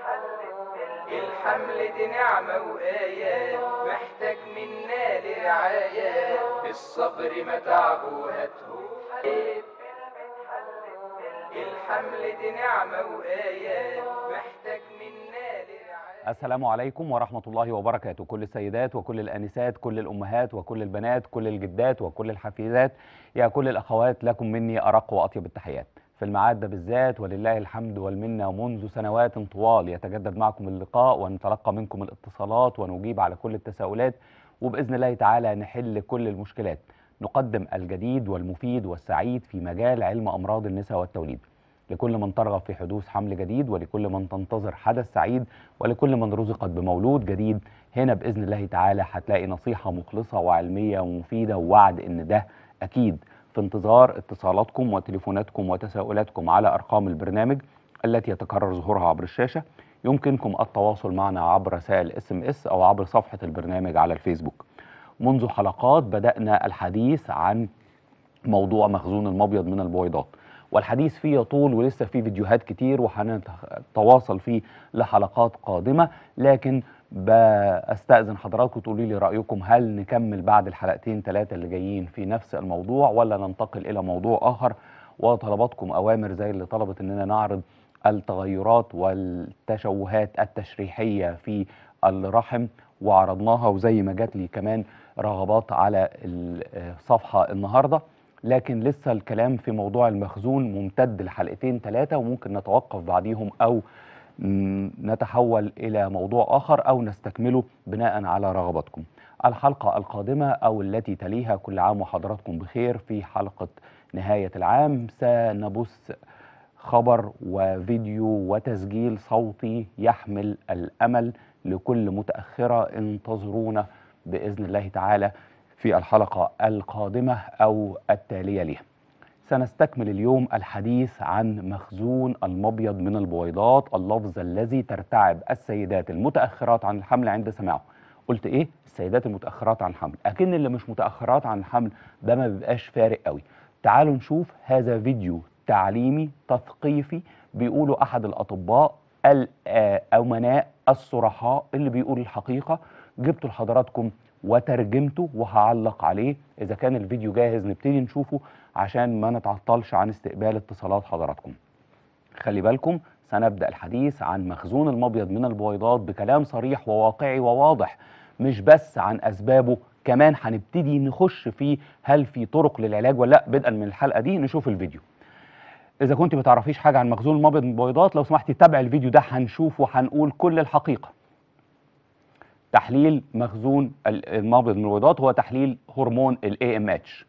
الحمل دي نعمة وآية محتاج منا لرعاية الصبر متعبه وهاته الحمل دي نعمة وآية محتاج منا لرعاية السلام عليكم ورحمة الله وبركاته كل السيدات وكل الآنسات كل الأمهات وكل البنات كل الجدات وكل الحفيدات يا كل الأخوات لكم مني أرق وأطيب التحيات في الميعاد ده بالذات ولله الحمد والمنة منذ سنوات طوال يتجدد معكم اللقاء ونتلقى منكم الاتصالات ونجيب على كل التساؤلات وبإذن الله تعالى نحل كل المشكلات نقدم الجديد والمفيد والسعيد في مجال علم أمراض النساء والتوليد لكل من ترغب في حدوث حمل جديد ولكل من تنتظر حدث سعيد ولكل من رزقت بمولود جديد هنا بإذن الله تعالى هتلاقي نصيحة مخلصة وعلمية ومفيدة ووعد إن ده أكيد في انتظار اتصالاتكم وتليفوناتكم وتساؤلاتكم على أرقام البرنامج التي يتكرر ظهورها عبر الشاشة يمكنكم التواصل معنا عبر رسائل اس ام اس أو عبر صفحة البرنامج على الفيسبوك منذ حلقات بدأنا الحديث عن موضوع مخزون المبيض من البويضات والحديث فيه يطول ولسه فيه فيديوهات كتير وهنتواصل فيه لحلقات قادمة لكن بستأذن حضراتكم تقولوا لي رأيكم هل نكمل بعد الحلقتين ثلاثة اللي جايين في نفس الموضوع ولا ننتقل إلى موضوع آخر وطلباتكم أوامر زي اللي طلبت إننا نعرض التغيرات والتشوهات التشريحية في الرحم وعرضناها وزي ما جات لي كمان رغبات على الصفحة النهارده لكن لسه الكلام في موضوع المخزون ممتد لحلقتين ثلاثة وممكن نتوقف بعديهم أو نتحول إلى موضوع آخر أو نستكمله بناء على رغباتكم الحلقة القادمة أو التي تليها كل عام وحضراتكم بخير في حلقة نهاية العام سنبث خبر وفيديو وتسجيل صوتي يحمل الأمل لكل متأخرة انتظرونا بإذن الله تعالى في الحلقة القادمة أو التالية لها سنستكمل اليوم الحديث عن مخزون المبيض من البويضات اللفظ الذي ترتعب السيدات المتأخرات عن الحمل عند سماعه قلت ايه السيدات المتأخرات عن الحمل اكن اللي مش متأخرات عن الحمل ده ما بيبقاش فارق قوي تعالوا نشوف هذا فيديو تعليمي تثقيفي بيقوله احد الاطباء الامناء الصرحاء اللي بيقول الحقيقة جبته لحضراتكم وترجمته وهعلق عليه اذا كان الفيديو جاهز نبتدي نشوفه عشان ما نتعطلش عن استقبال اتصالات حضراتكم خلي بالكم سنبدا الحديث عن مخزون المبيض من البويضات بكلام صريح وواقعي وواضح مش بس عن اسبابه كمان هنبتدي نخش في هل في طرق للعلاج ولا لا بدءا من الحلقه دي نشوف الفيديو اذا كنت ما تعرفيش حاجه عن مخزون المبيض من البويضات لو سمحتي تابع الفيديو ده هنشوف وهنقول كل الحقيقه تحليل مخزون المبيض من البويضات هو تحليل هرمون ال AMH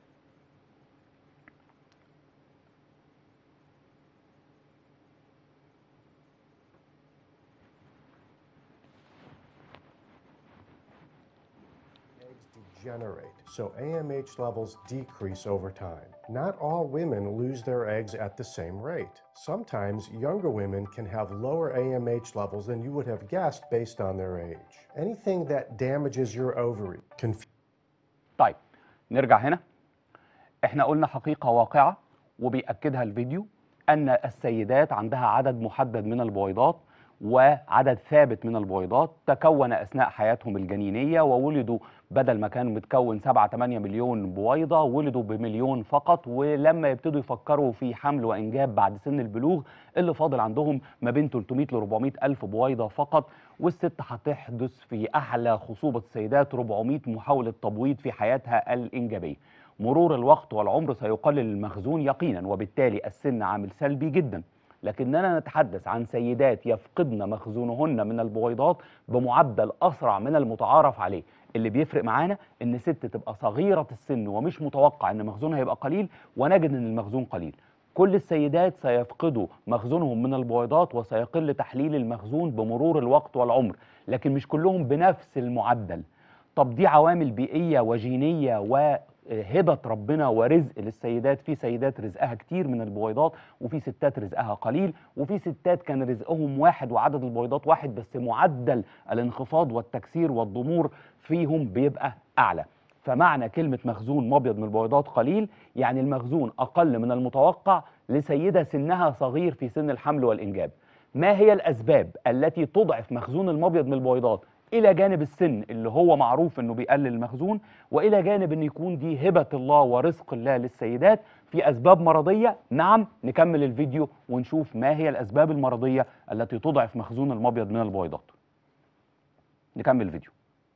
degenerate, so AMH levels decrease over time. Not all women lose their eggs at the same rate. Sometimes younger women can have lower AMH levels than you would have guessed based on their age. Anything that damages your ovary, conf- طيب نرجع هنا احنا قلنا حقيقة واقعة وبيأكدها الفيديو أن السيدات عندها عدد محدد من البويضات وعدد ثابت من البويضات تكون أثناء حياتهم الجنينية وولدوا بدل ما كان متكون 7 8 مليون بويضة ولدوا بمليون فقط ولما يبتدوا يفكروا في حمل وإنجاب بعد سن البلوغ اللي فاضل عندهم ما بين 300 ل 400 ألف بويضة فقط والست هتحدث في أحلى خصوبة السيدات 400 محاولة تبويض في حياتها الإنجابية مرور الوقت والعمر سيقلل المخزون يقينا وبالتالي السن عامل سلبي جدا لكننا نتحدث عن سيدات يفقدن مخزونهن من البويضات بمعدل أسرع من المتعارف عليه اللي بيفرق معانا ان ست تبقى صغيرة السن ومش متوقع ان مخزونها يبقى قليل ونجد ان المخزون قليل كل السيدات سيفقدوا مخزونهم من البويضات وسيقل تحليل المخزون بمرور الوقت والعمر لكن مش كلهم بنفس المعدل طب دي عوامل بيئية وجينية وهبة ربنا ورزق للسيدات في سيدات رزقها كتير من البويضات وفي ستات رزقها قليل وفي ستات كان رزقهم واحد وعدد البويضات واحد بس معدل الانخفاض والتكسير والضمور فيهم بيبقى أعلى فمعنى كلمة مخزون مبيض من البويضات قليل يعني المخزون أقل من المتوقع لسيدة سنها صغير في سن الحمل والإنجاب ما هي الاسباب التي تضعف مخزون المبيض من البويضات الى جانب السن اللي هو معروف انه بيقلل المخزون والى جانب ان يكون دي هبه الله ورزق الله للسيدات في اسباب مرضيه نعم نكمل الفيديو ونشوف ما هي الاسباب المرضيه التي تضعف مخزون المبيض من البويضات نكمل الفيديو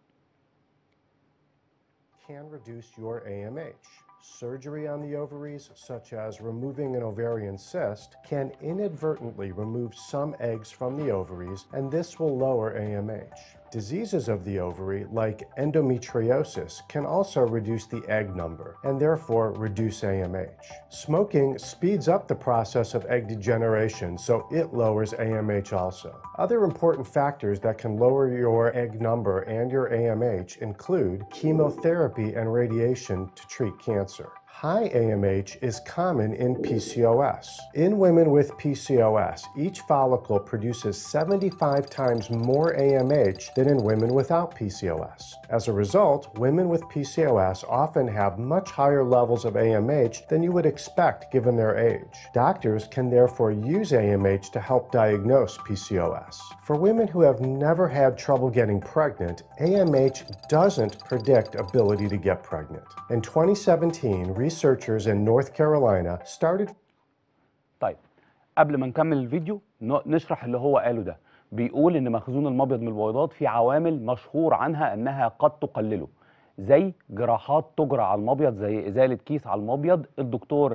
can reduce your AMH. Surgery on the ovaries, such as removing an ovarian cyst, can inadvertently remove some eggs from the ovaries, and this will lower AMH. Diseases of the ovary, like endometriosis, can also reduce the egg number and therefore reduce AMH. Smoking speeds up the process of egg degeneration, so it lowers AMH also. Other important factors that can lower your egg number and your AMH include chemotherapy and radiation to treat cancer. High AMH is common in PCOS. In women with PCOS, each follicle produces 75 times more AMH than in women without PCOS. As a result, women with PCOS often have much higher levels of AMH than you would expect given their age. Doctors can therefore use AMH to help diagnose PCOS. For women who have never had trouble getting pregnant, AMH doesn't predict ability to get pregnant. In 2017, researchers in North Carolina started طيب قبل ما نكمل الفيديو ن- نشرح اللي هو قاله ده بيقول ان مخزون المبيض من البويضات في عوامل مشهور عنها انها قد تقلله زي جراحات تجرى على المبيض زي ازاله كيس على المبيض الدكتور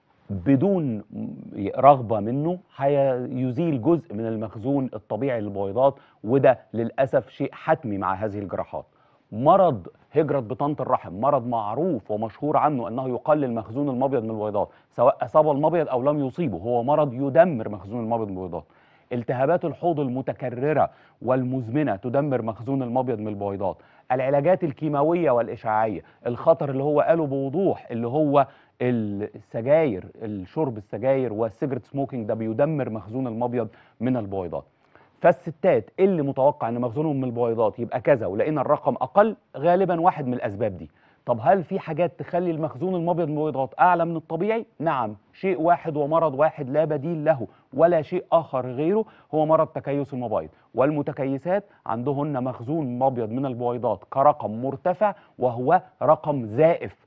بدون رغبه منه هيزيل جزء من المخزون الطبيعي للبويضات وده للاسف شيء حتمي مع هذه الجراحات مرض هجرة بطانة الرحم مرض معروف ومشهور عنه أنه يقلل مخزون المبيض من البويضات سواء أصاب المبيض أو لم يصيبه هو مرض يدمر مخزون المبيض من البويضات التهابات الحوض المتكررة والمزمنة تدمر مخزون المبيض من البويضات العلاجات الكيماوية والإشعاعية الخطر اللي هو قاله بوضوح اللي هو السجاير الشرب السجاير والسيجرت سموكينج ده بيدمر مخزون المبيض من البويضات فالستات اللي متوقع ان مخزونهم من البويضات يبقى كذا ولقينا الرقم اقل غالبا واحد من الاسباب دي طب هل في حاجات تخلي المخزون المبيض من البويضات اعلى من الطبيعي نعم شيء واحد ومرض واحد لا بديل له ولا شيء اخر غيره هو مرض تكيس المبيض والمتكيسات عندهن مخزون مبيض من البويضات كرقم مرتفع وهو رقم زائف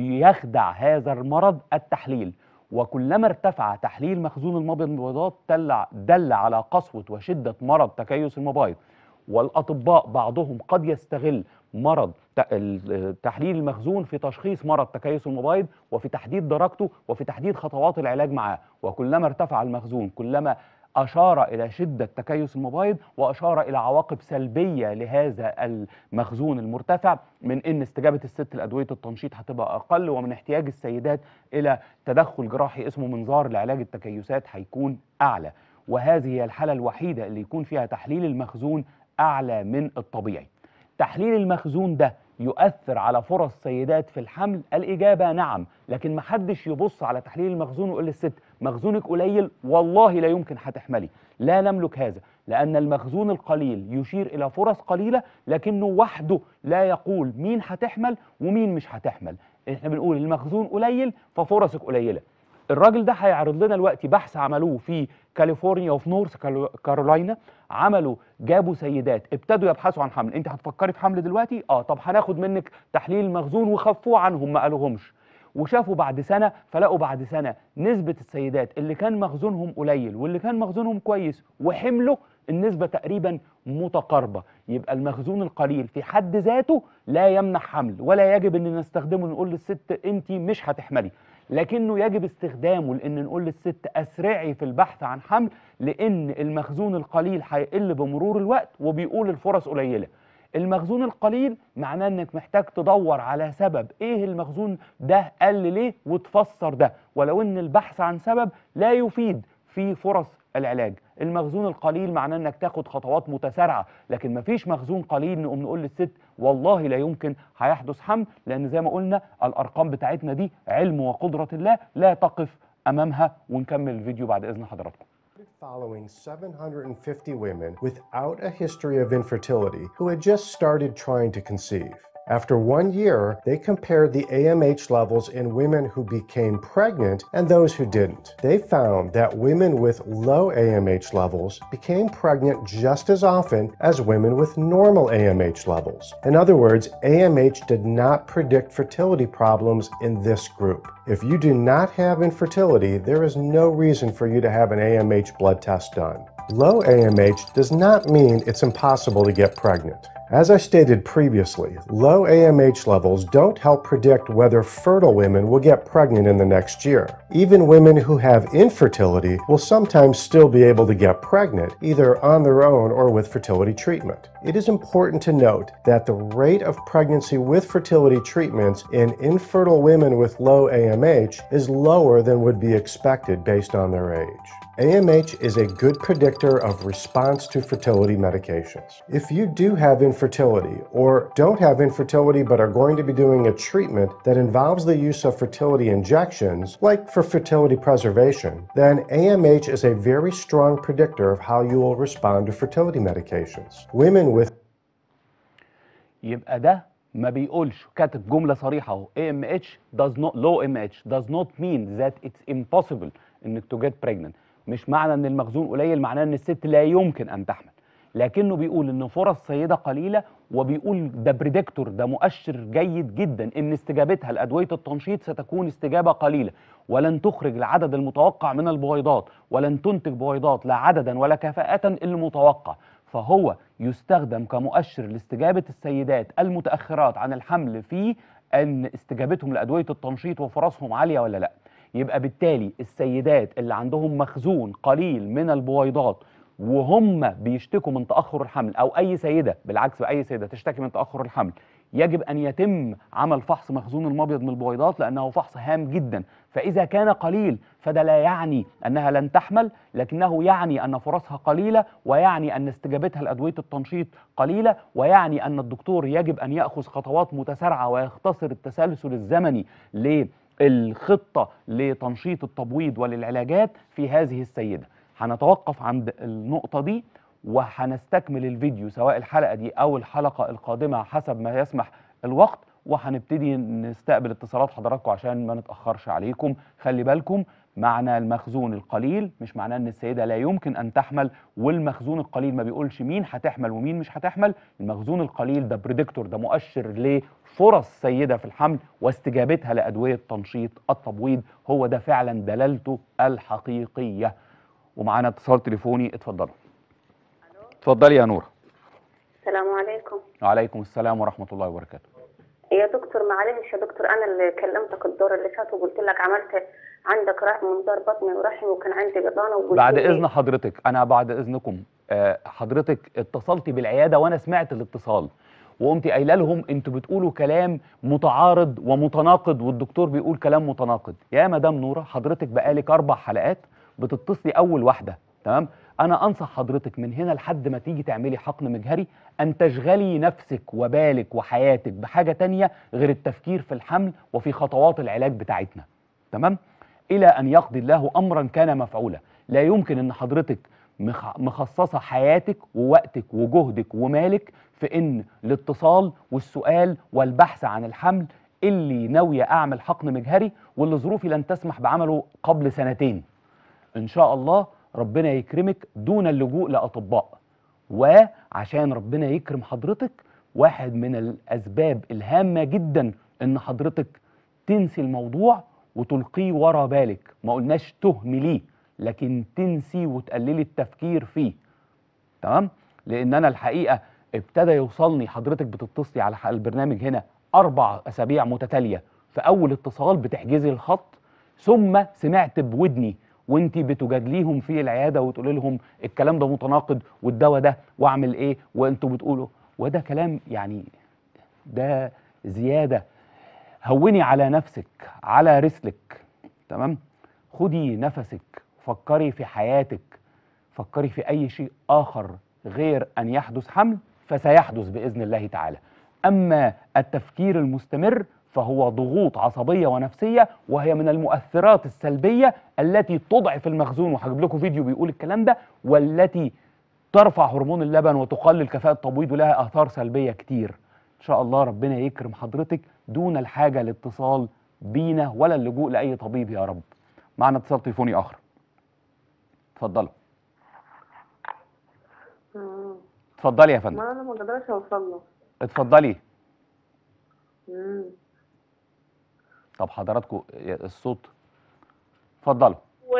يخدع هذا المرض التحليل وكلما ارتفع تحليل مخزون المبيض من البويضات دل, دل على قسوة وشدة مرض تكيس المبيض والأطباء بعضهم قد يستغل مرض ت- ال- تحليل المخزون في تشخيص مرض تكيس المبيض وفي تحديد درجته وفي تحديد خطوات العلاج معاه وكلما ارتفع المخزون كلما أشار إلى شدة تكيس المبيض وأشار إلى عواقب سلبية لهذا المخزون المرتفع من إن استجابة الست لأدوية التنشيط هتبقى أقل ومن احتياج السيدات إلى تدخل جراحي اسمه منظار لعلاج التكيسات هيكون أعلى وهذه هي الحالة الوحيدة اللي يكون فيها تحليل المخزون أعلى من الطبيعي تحليل المخزون ده يؤثر على فرص سيدات في الحمل الإجابة نعم لكن محدش يبص على تحليل المخزون ويقول للست مخزونك قليل والله لا يمكن هتحملي لا نملك هذا لأن المخزون القليل يشير إلى فرص قليلة لكنه وحده لا يقول مين هتحمل ومين مش هتحمل احنا بنقول المخزون قليل ففرصك قليلة الراجل ده هيعرض لنا دلوقتي بحث عملوه في كاليفورنيا وفي نورث كالو- كارولاينا عملوا جابوا سيدات ابتدوا يبحثوا عن حمل انت هتفكري في حمل دلوقتي اه طب هناخد منك تحليل المخزون وخفوه عنهم ما قالوهمش وشافوا بعد سنه فلقوا بعد سنه نسبه السيدات اللي كان مخزونهم قليل واللي كان مخزونهم كويس وحملوا النسبه تقريبا متقاربه يبقى المخزون القليل في حد ذاته لا يمنع حمل ولا يجب ان نستخدمه نقول للست انت مش هتحملي لكنه يجب استخدامه لان نقول للست اسرعي في البحث عن حمل لان المخزون القليل هيقل بمرور الوقت وبيقول الفرص قليله المخزون القليل معناه انك محتاج تدور على سبب ايه المخزون ده قل ليه وتفسر ده ولو ان البحث عن سبب لا يفيد في فرص العلاج المخزون القليل معناه انك تاخد خطوات متسارعه لكن مفيش مخزون قليل نقوم نقول للست والله لا يمكن هيحدث حمل لان زي ما قلنا الارقام بتاعتنا دي علم وقدره الله لا تقف امامها ونكمل الفيديو بعد اذن حضراتكم following 750 women without a history of infertility who had just started trying to conceive. After one year, they compared the AMH levels in women who became pregnant and those who didn't. They found that women with low AMH levels became pregnant just as often as women with normal AMH levels. In other words, AMH did not predict fertility problems in this group. If you do not have infertility, there is no reason for you to have an AMH blood test done. Low AMH does not mean it's impossible to get pregnant. As I stated previously, low AMH levels don't help predict whether fertile women will get pregnant in the next year. Even women who have infertility will sometimes still be able to get pregnant, either on their own or with fertility treatment. It is important to note that the rate of pregnancy with fertility treatments in infertile women with low AMH is lower than would be expected based on their age. AMH is a good predictor of response to fertility medications. If you do have infertility or don't have infertility but are going to be doing a treatment that involves the use of fertility injections, like for fertility preservation, then AMH is a very strong predictor of how you will respond to fertility medications. Women with يبقى ده ما بيقولش كاتب جمله صريحه اهو AMH does not low MH does not mean that it's impossible انك to get pregnant مش معنى ان المخزون قليل معناه ان الست لا يمكن ان تحمل لكنه بيقول ان فرص سيده قليله وبيقول ده بريدكتور ده مؤشر جيد جدا ان استجابتها لادويه التنشيط ستكون استجابه قليله ولن تخرج العدد المتوقع من البويضات ولن تنتج بويضات لا عددا ولا كفاءه المتوقع فهو يستخدم كمؤشر لاستجابه السيدات المتاخرات عن الحمل في ان استجابتهم لادويه التنشيط وفرصهم عاليه ولا لا يبقى بالتالي السيدات اللي عندهم مخزون قليل من البويضات وهم بيشتكوا من تاخر الحمل او اي سيده بالعكس اي سيده تشتكي من تاخر الحمل يجب ان يتم عمل فحص مخزون المبيض من البويضات لانه فحص هام جدا فاذا كان قليل فده لا يعني انها لن تحمل لكنه يعني ان فرصها قليله ويعني ان استجابتها لادويه التنشيط قليله ويعني ان الدكتور يجب ان ياخذ خطوات متسارعه ويختصر التسلسل الزمني للخطه لتنشيط التبويض وللعلاجات في هذه السيده هنتوقف عند النقطه دي وهنستكمل الفيديو سواء الحلقه دي او الحلقه القادمه حسب ما يسمح الوقت وهنبتدي نستقبل اتصالات حضراتكم عشان ما نتاخرش عليكم خلي بالكم معنى المخزون القليل مش معناه ان السيده لا يمكن ان تحمل والمخزون القليل ما بيقولش مين هتحمل ومين مش هتحمل المخزون القليل ده بريدكتور ده مؤشر لفرص سيده في الحمل واستجابتها لادويه تنشيط التبويض هو ده فعلا دلالته الحقيقيه ومعانا اتصال تليفوني اتفضلوا اتفضلي يا نور السلام عليكم وعليكم السلام ورحمه الله وبركاته يا دكتور معلش يا دكتور انا اللي كلمتك الدور اللي فات وقلت لك عملت عندك رحم منظار بطني ورحم وكان عندي بطانه وقلت بعد لي اذن حضرتك انا بعد اذنكم آه، حضرتك اتصلتي بالعياده وانا سمعت الاتصال وقمتي قايله لهم انتوا بتقولوا كلام متعارض ومتناقض والدكتور بيقول كلام متناقض يا مدام نوره حضرتك بقالك اربع حلقات بتتصلي اول واحده تمام انا انصح حضرتك من هنا لحد ما تيجي تعملي حقن مجهري ان تشغلي نفسك وبالك وحياتك بحاجه تانية غير التفكير في الحمل وفي خطوات العلاج بتاعتنا تمام الى ان يقضي الله امرا كان مفعولا لا يمكن ان حضرتك مخ- مخصصه حياتك ووقتك وجهدك ومالك في ان الاتصال والسؤال والبحث عن الحمل اللي ناويه اعمل حقن مجهري واللي ظروفي لن تسمح بعمله قبل سنتين ان شاء الله ربنا يكرمك دون اللجوء لاطباء وعشان ربنا يكرم حضرتك واحد من الاسباب الهامه جدا ان حضرتك تنسي الموضوع وتلقيه ورا بالك ما قلناش تهمليه لكن تنسي وتقللي التفكير فيه تمام لان انا الحقيقه ابتدى يوصلني حضرتك بتتصلي على حق البرنامج هنا اربع اسابيع متتاليه في اول اتصال بتحجزي الخط ثم سمعت بودني وانت بتجادليهم في العياده وتقولي لهم الكلام ده متناقض والدواء ده واعمل ايه وانتوا بتقولوا وده كلام يعني ده زياده هوني على نفسك على رسلك تمام خدي نفسك فكري في حياتك فكري في اي شيء اخر غير ان يحدث حمل فسيحدث باذن الله تعالى اما التفكير المستمر فهو ضغوط عصبيه ونفسيه وهي من المؤثرات السلبيه التي تضعف المخزون وهجيب لكم فيديو بيقول الكلام ده والتي ترفع هرمون اللبن وتقلل كفاءه التبويض ولها اثار سلبيه كتير ان شاء الله ربنا يكرم حضرتك دون الحاجه لاتصال بينا ولا اللجوء لاي طبيب يا رب معنا اتصال تليفوني اخر اتفضلوا مم. اتفضلي يا فندم ما انا ما اقدرش اوصل له اتفضلي مم. طب حضراتكم الصوت اتفضلوا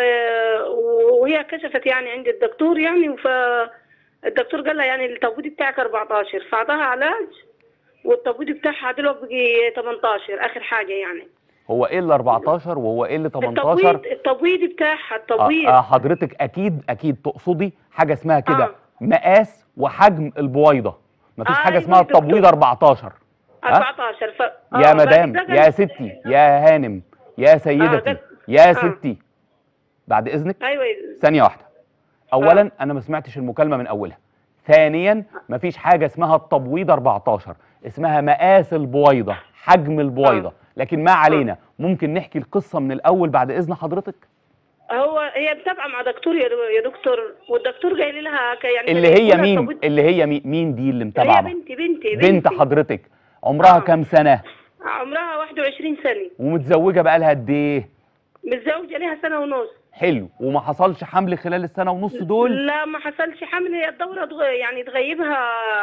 و- وهي كشفت يعني عند الدكتور يعني فالدكتور قال لها يعني التبويض بتاعك 14 فاعطاها علاج والتبويض بتاعها دلوقتي بقي 18 اخر حاجه يعني هو ايه ال 14 وهو ايه اللي 18 التبويض التبويض بتاعها التبويض آه آه حضرتك اكيد اكيد تقصدي حاجه اسمها كده آه. مقاس وحجم البويضه مفيش آه، حاجه أيوة اسمها يا دكتور. التبويض 14 ها؟ 14 ف... يا آه، مدام بعد كده يا قال- ستي يا هانم يا سيدتي قال- يا آه. ستي بعد اذنك ايوه ثانيه واحده اولا انا ما سمعتش المكالمه من اولها ثانيا مفيش حاجه اسمها التبويض 14 اسمها مقاس البويضه حجم البويضه لكن ما علينا ممكن نحكي القصه من الاول بعد اذن حضرتك هو هي متابعه مع دكتور يا يا دكتور والدكتور قايل لها ك- يعني اللي كان هي يقولها مين التبويض- اللي هي مين, مين دي اللي هي متابعه معاها؟ بنتي بنتي بنت بنتي. حضرتك عمرها آه. كام سنه عمرها 21 سنة ومتزوجه بقالها قد ايه متزوجة ليها سنة ونص حلو وما حصلش حمل خلال السنه ونص دول لا ما حصلش حمل هي الدورة تغ- يعني تغيبها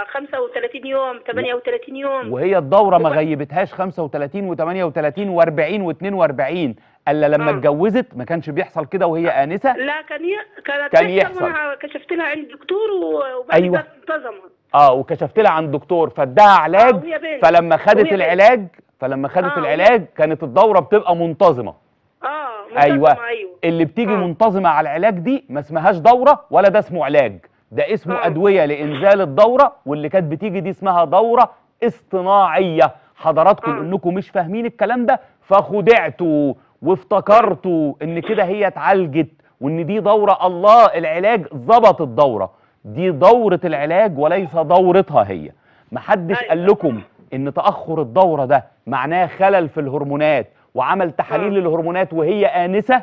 35 يوم 38 يوم وهي الدوره ما وب- غيبتهاش 35 و38 و40 و42 الا لما آه. اتجوزت ما كانش بيحصل كده وهي انسه لا كان ي... كانت كان تحصل يحصل. وانا كشفت لها عند الدكتور و- وبعد أيوة. كده انتظمت اه وكشفت لها عند دكتور فاداها علاج آه، وهي بنت. فلما خدت وهي بنت. العلاج فلما خدت آه، العلاج كانت الدوره بتبقى منتظمه اه ايوه منتظمة، ايوه اللي بتيجي آه. منتظمه على العلاج دي ما اسمهاش دوره ولا ده اسمه علاج ده اسمه آه. ادويه لانزال الدوره واللي كانت بتيجي دي اسمها دوره اصطناعيه حضراتكم آه. انكم مش فاهمين الكلام ده فخدعتوا وافتكرتوا ان كده هي اتعالجت وان دي دوره الله العلاج ظبط الدوره دي دوره العلاج وليس دورتها هي محدش أيوة. قال لكم ان تاخر الدوره ده معناه خلل في الهرمونات وعمل تحاليل آه. الهرمونات وهي انسه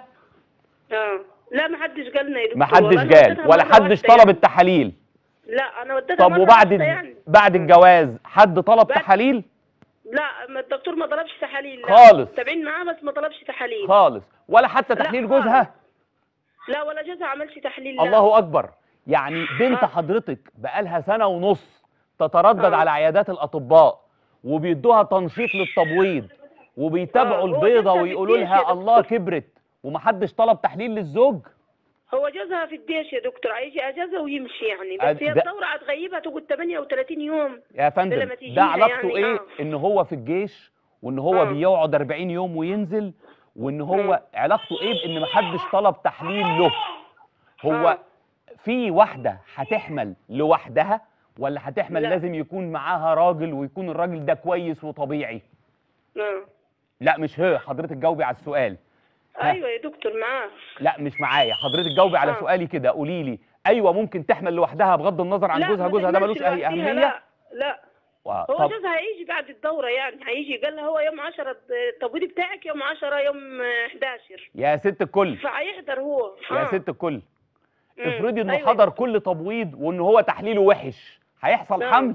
اه لا ما حدش قال لنا يا دكتور ما حدش والله أنا قال وديتها ولا مرة حدش واحدة طلب يعني. التحاليل لا انا وديتها طب مرة وبعد واحدة الج- يعني. بعد الجواز حد طلب بعد- تحاليل لا ما الدكتور ما طلبش تحاليل لا. خالص. متابعين معاه بس ما طلبش تحاليل خالص ولا حتى لا تحليل خالص. جوزها لا ولا جوزها عملش تحليل لا. الله اكبر يعني بنت آه. حضرتك بقالها سنه ونص تتردد آه. على عيادات الاطباء وبيدوها تنشيط للتبويض وبيتابعوا آه، هو البيضه جوزها ويقولوا في الجيش يا لها دكتور. الله كبرت ومحدش طلب تحليل للزوج هو جوزها في الجيش يا دكتور هيجي اجازه ويمشي يعني أد- بس هي ده- الدوره هتغيبها تقعد 38 يوم يا فندم لما تيجيها ده علاقته يعني، ايه آه. ان هو في الجيش وان هو آه. بيقعد 40 يوم وينزل وان هو مم. علاقته ايه بان محدش طلب تحليل له هو آه. في واحده هتحمل لوحدها ولا هتحمل لا. لازم يكون معاها راجل ويكون الراجل ده كويس وطبيعي آه. لا مش هي حضرتك جاوبي على السؤال ها. ايوه يا دكتور معاه لا مش معايا حضرتك جاوبي على آه. سؤالي كده قولي لي ايوه ممكن تحمل لوحدها بغض النظر عن لا، جوزها ما جوزها ده تحملش ملوش اي لوحديها، اهميه لا لا و- هو طب جوزها هيجي بعد الدوره يعني هيجي قال لها هو يوم 10 التبويض بتاعك يوم 10 يوم 11 يا ست الكل فهيحضر هو يا آه. ست الكل مم. افرضي انه أيوة يا حضر دكتور. كل تبويض وان هو تحليله وحش هيحصل لا. حمل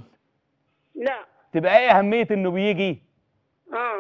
لا تبقى ايه اهميه انه بيجي اه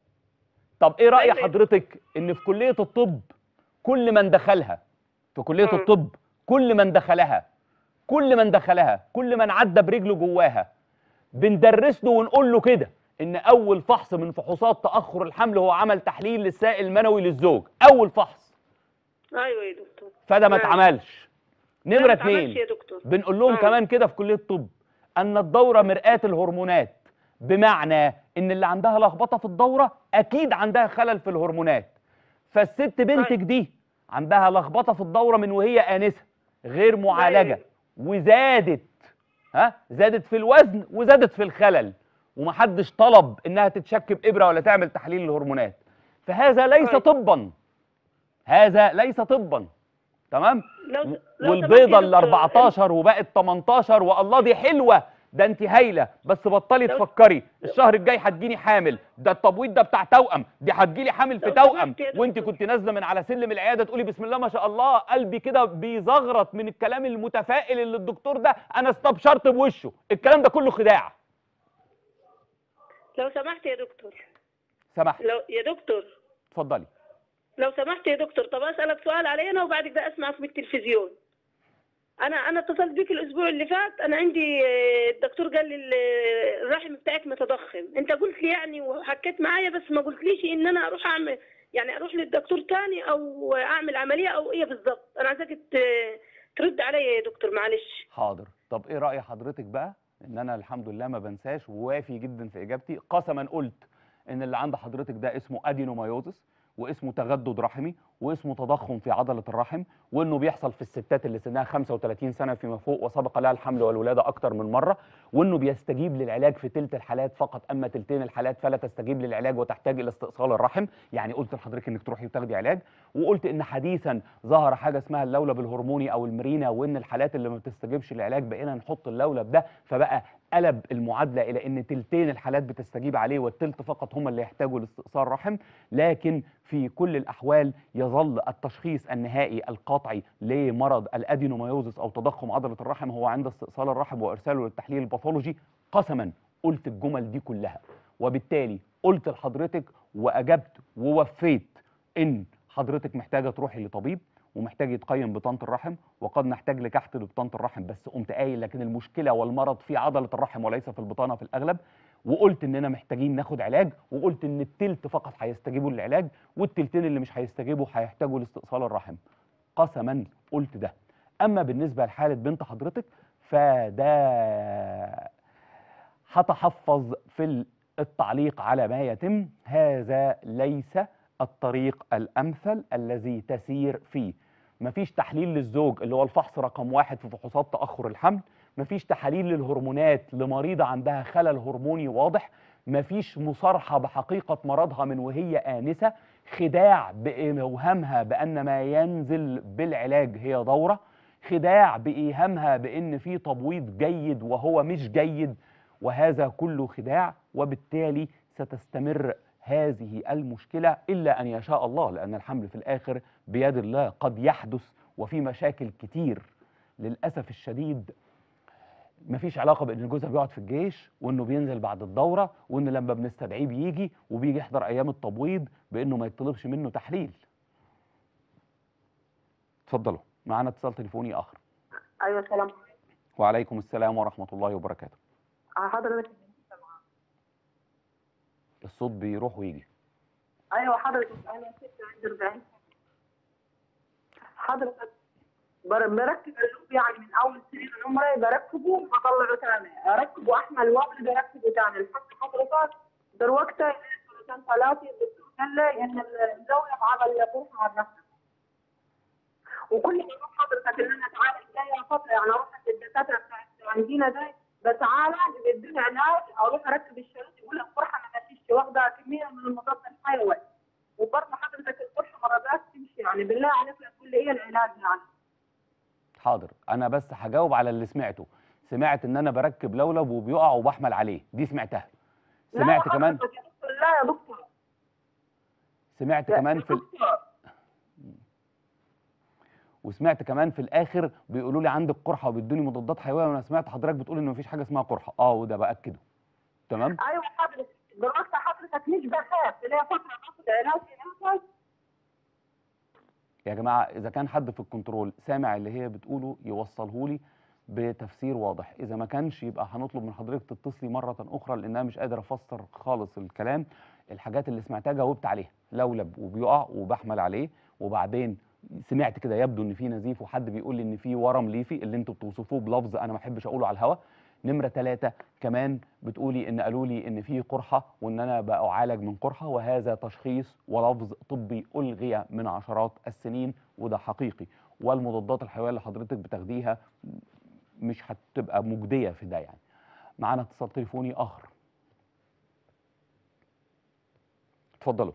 طب ايه راي أيوة يا حضرتك ان في كليه الطب كل من دخلها في كليه آه. الطب كل من دخلها كل من دخلها كل من عدى برجله جواها بندرس له ونقول له كده ان اول فحص من فحوصات تاخر الحمل هو عمل تحليل للسائل المنوي للزوج اول فحص ايوه يا دكتور فده ما ماشي. اتعملش لا، نمره ما اتعملش اتنين يا دكتور بنقول لهم آه. كمان كده في كليه الطب ان الدوره مرآة الهرمونات بمعنى ان اللي عندها لخبطه في الدوره اكيد عندها خلل في الهرمونات فالست بنتك أيوة. دي عندها لخبطه في الدوره من وهي انسه غير معالجه أيوة. وزادت ها زادت في الوزن وزادت في الخلل ومحدش طلب انها تتشك بابره ولا تعمل تحليل الهرمونات فهذا ليس أيوة. طبا هذا ليس طبا تمام لو لو سمحت يا والبيضه ال دكتور، 14 وبقت 18 والله دي حلوه ده انت هايله بس بطلي لو- تفكري الشهر الجاي هتجيني حامل ده التبويض ده بتاع توأم دي هتجيلي حامل في لو توأم سمحت يا دكتور. وانت كنت نازله من على سلم العياده تقولي بسم الله ما شاء الله قلبي كده بيزغرط من الكلام المتفائل اللي الدكتور ده انا استبشرت بوشه الكلام ده كله خداع لو سمحت يا دكتور سمحت لو يا دكتور اتفضلي لو سمحت يا دكتور طب اسالك سؤال علي انا وبعد كده اسمعك من التلفزيون انا انا اتصلت بيك الاسبوع اللي فات انا عندي آه، الدكتور قال لي ال- الرحم بتاعك متضخم انت قلت لي يعني وحكيت معايا بس ما قلتليش ان انا اروح اعمل يعني اروح للدكتور تاني او اعمل عمليه او ايه بالظبط انا عايزاك ت- ترد عليا يا دكتور معلش حاضر طب ايه راي حضرتك بقى ان انا الحمد لله ما بنساش ووافي جدا في اجابتي قسما قلت ان اللي عند حضرتك ده اسمه ادينومايوزس واسمه تجدد رحمي واسمه تضخم في عضله الرحم وانه بيحصل في الستات اللي سنها 35 سنه فيما فوق وسبق لها الحمل والولاده اكتر من مره وانه بيستجيب للعلاج في تلت الحالات فقط اما تلتين الحالات فلا تستجيب للعلاج وتحتاج الى استئصال الرحم يعني قلت لحضرتك انك تروحي وتاخدي علاج وقلت ان حديثا ظهر حاجه اسمها اللولب الهرموني او المرينا وان الحالات اللي ما بتستجيبش للعلاج بقينا نحط اللولب ده فبقى قلب المعادله الى ان تلتين الحالات بتستجيب عليه والتلت فقط هم اللي يحتاجوا لاستئصال رحم لكن في كل الاحوال يظل التشخيص النهائي القاطعي لمرض الادينومايوزس او تضخم عضله الرحم هو عند استئصال الرحم وارساله للتحليل الباثولوجي قسما قلت الجمل دي كلها وبالتالي قلت لحضرتك واجبت ووفيت ان حضرتك محتاجه تروحي لطبيب ومحتاج يتقيم بطانه الرحم وقد نحتاج لكحت لبطانه الرحم بس قمت قايل لكن المشكله والمرض في عضله الرحم وليس في البطانه في الاغلب وقلت اننا محتاجين ناخد علاج وقلت ان التلت فقط هيستجيبوا للعلاج والتلتين اللي مش هيستجيبوا هيحتاجوا لاستئصال الرحم قسما قلت ده اما بالنسبه لحاله بنت حضرتك فده هتحفظ في التعليق على ما يتم هذا ليس الطريق الامثل الذي تسير فيه مفيش تحليل للزوج اللي هو الفحص رقم واحد في فحوصات تاخر الحمل مفيش تحاليل للهرمونات لمريضه عندها خلل هرموني واضح مفيش مصارحه بحقيقه مرضها من وهي انسه خداع باوهامها بان ما ينزل بالعلاج هي دوره خداع بايهامها بان في تبويض جيد وهو مش جيد وهذا كله خداع وبالتالي ستستمر هذه المشكله الا ان يشاء الله لان الحمل في الاخر بيد الله قد يحدث وفي مشاكل كتير للاسف الشديد مفيش علاقه بان جوزها بيقعد في الجيش وانه بينزل بعد الدوره وان لما بنستدعيه بيجي وبيجي يحضر ايام التبويض بانه ما يطلبش منه تحليل اتفضلوا معانا اتصال تليفوني اخر ايوه سلام وعليكم السلام ورحمه الله وبركاته حضرتك الصوت بيروح ويجي ايوه حضرتك انا ست عندي 40 حضرتك بر- بركب اللوب يعني من اول سنين عمري بركبه وبطلعه ثاني اركبه احمل وابل بركبه ثاني لحد حضرتك دلوقتي سنتين ثلاثه الدكتور قال لي ان الزوجه عمل فرصه على نفسها وكل ما اروح حضرتك ان انا اتعالج جايه فتره يعني اروح عند الدكاتره بتاعت عندنا ده بتعالج بيدوني علاج اروح اركب الشريط يقول لك فرحه ما ماشيش واخده كميه من المضاد الحيوي وبرضه حضرتك الفرحه ما رضاش تمشي يعني بالله عليك تقول لي ايه العلاج يعني حاضر انا بس هجاوب على اللي سمعته سمعت ان انا بركب لولب وبيقع وبحمل عليه دي سمعتها لا سمعت يا كمان حضرتك يا دكتور، لا يا دكتور سمعت يا- كمان يا في ال- دكتور. وسمعت كمان في الاخر بيقولوا لي عندك قرحه وبيدوني مضادات حيويه وانا سمعت حضرتك بتقول ان مفيش حاجه اسمها قرحه اه وده باكده تمام ايوه حضرتك دلوقتي حضرتك مش بخاف اللي هي فتره باخد علاج هناك يا جماعه اذا كان حد في الكنترول سامع اللي هي بتقوله يوصله لي بتفسير واضح اذا ما كانش يبقى هنطلب من حضرتك تتصلي مره اخرى لان انا مش قادر افسر خالص الكلام الحاجات اللي سمعتها جاوبت عليها لولب وبيقع وبحمل عليه وبعدين سمعت كده يبدو ان في نزيف وحد بيقول لي ان في ورم ليفي اللي انتوا بتوصفوه بلفظ انا ما احبش اقوله على الهوا نمره ثلاثة كمان بتقولي ان قالوا لي ان في قرحه وان انا بعالج من قرحه وهذا تشخيص ولفظ طبي الغي من عشرات السنين وده حقيقي والمضادات الحيويه اللي حضرتك بتاخديها مش هتبقى مجديه في ده يعني معانا اتصال تليفوني اخر اتفضلوا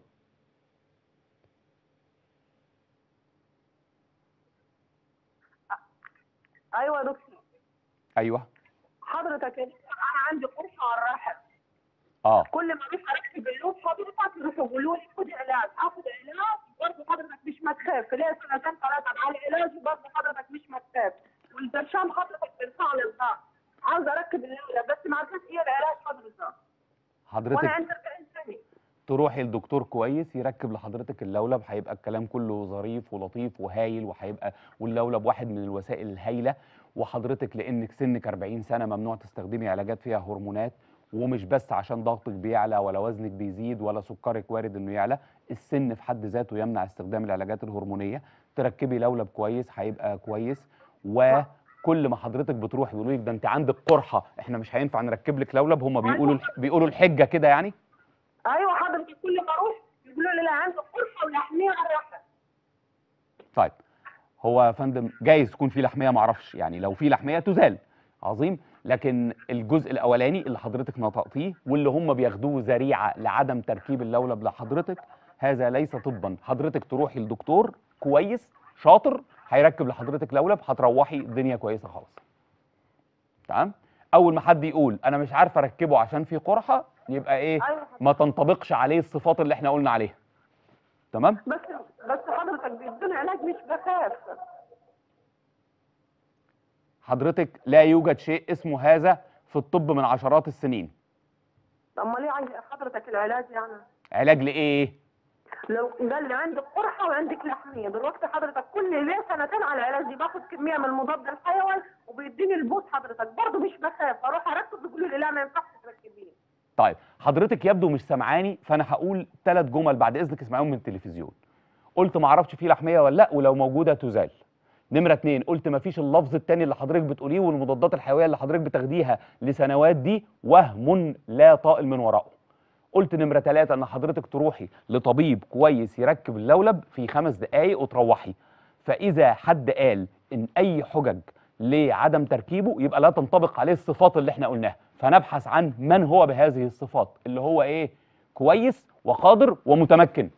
ايوه يا دكتور ايوه حضرتك يا دكتور انا عندي قرحه على الرحم اه كل ما اروح اركب اللوب حضرتك يروحوا يقولوا لي خدي علاج اخد علاج برضه حضرتك مش متخاف ليه سنتين ثلاثه على العلاج برضه حضرتك مش متخاف والبرشام حضرتك بيرفع لي الضغط عاوز اركب اللولب بس ما عرفت ايه العلاج حضرتك حضرتك وانا عندي 40 سنه تروحي لدكتور كويس يركب لحضرتك اللولب هيبقى الكلام كله ظريف ولطيف وهايل وهيبقى واللولب واحد من الوسائل الهايله وحضرتك لانك سنك 40 سنه ممنوع تستخدمي علاجات فيها هرمونات ومش بس عشان ضغطك بيعلى ولا وزنك بيزيد ولا سكرك وارد انه يعلى السن في حد ذاته يمنع استخدام العلاجات الهرمونيه تركبي لولب كويس هيبقى كويس وكل ما حضرتك بتروح بيقولوا لك ده انت عندك قرحه احنا مش هينفع نركب لك لولب هم بيقولوا بيقولوا الحجه كده يعني ايوه حضرتك كل ما اروح يقولوا لي لا عندك قرصه ولحميه غرقه طيب هو يا فندم جايز تكون في لحميه معرفش يعني لو في لحميه تزال عظيم لكن الجزء الاولاني اللي حضرتك نطقتيه واللي هم بياخدوه ذريعه لعدم تركيب اللولب لحضرتك هذا ليس طبا حضرتك تروحي لدكتور كويس شاطر هيركب لحضرتك لولب هتروحي الدنيا كويسه خالص تمام اول ما حد يقول انا مش عارف اركبه عشان في قرحه يبقى ايه ايوه ما تنطبقش عليه الصفات اللي احنا قلنا عليها تمام بس بس حضرتك بيدوني علاج مش بخاف حضرتك لا يوجد شيء اسمه هذا في الطب من عشرات السنين امال ليه عايز حضرتك العلاج يعني علاج لايه لو قال لي عندك قرحه وعندك لحميه دلوقتي حضرتك كل ليه سنتين على العلاج دي باخد كميه من المضاد الحيوي وبيديني البوس حضرتك برضه مش بخاف اروح اركب يقولوا لي لا ما ينفعش تركبيه طيب حضرتك يبدو مش سامعاني فانا هقول ثلاث جمل بعد اذنك اسمعيهم من التلفزيون قلت ما اعرفش في لحميه ولا لا ولو موجوده تزال نمره اتنين قلت ما فيش اللفظ التاني اللي حضرتك بتقوليه والمضادات الحيويه اللي حضرتك بتاخديها لسنوات دي وهم لا طائل من وراءه قلت نمره ثلاثة ان حضرتك تروحي لطبيب كويس يركب اللولب في خمس دقائق وتروحي فاذا حد قال ان اي حجج لعدم تركيبه يبقى لا تنطبق عليه الصفات اللي احنا قلناها فنبحث عن من هو بهذه الصفات اللي هو ايه كويس وقادر ومتمكن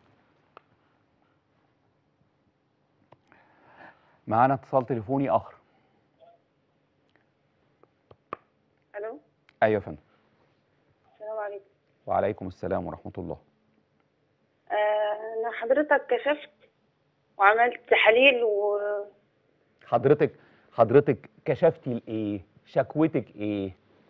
معانا اتصال تليفوني اخر الو ايوه يا فندم السلام عليكم وعليكم السلام ورحمه الله آه، انا حضرتك كشفت وعملت تحاليل و حضرتك حضرتك كشفتي لايه شكوتك ايه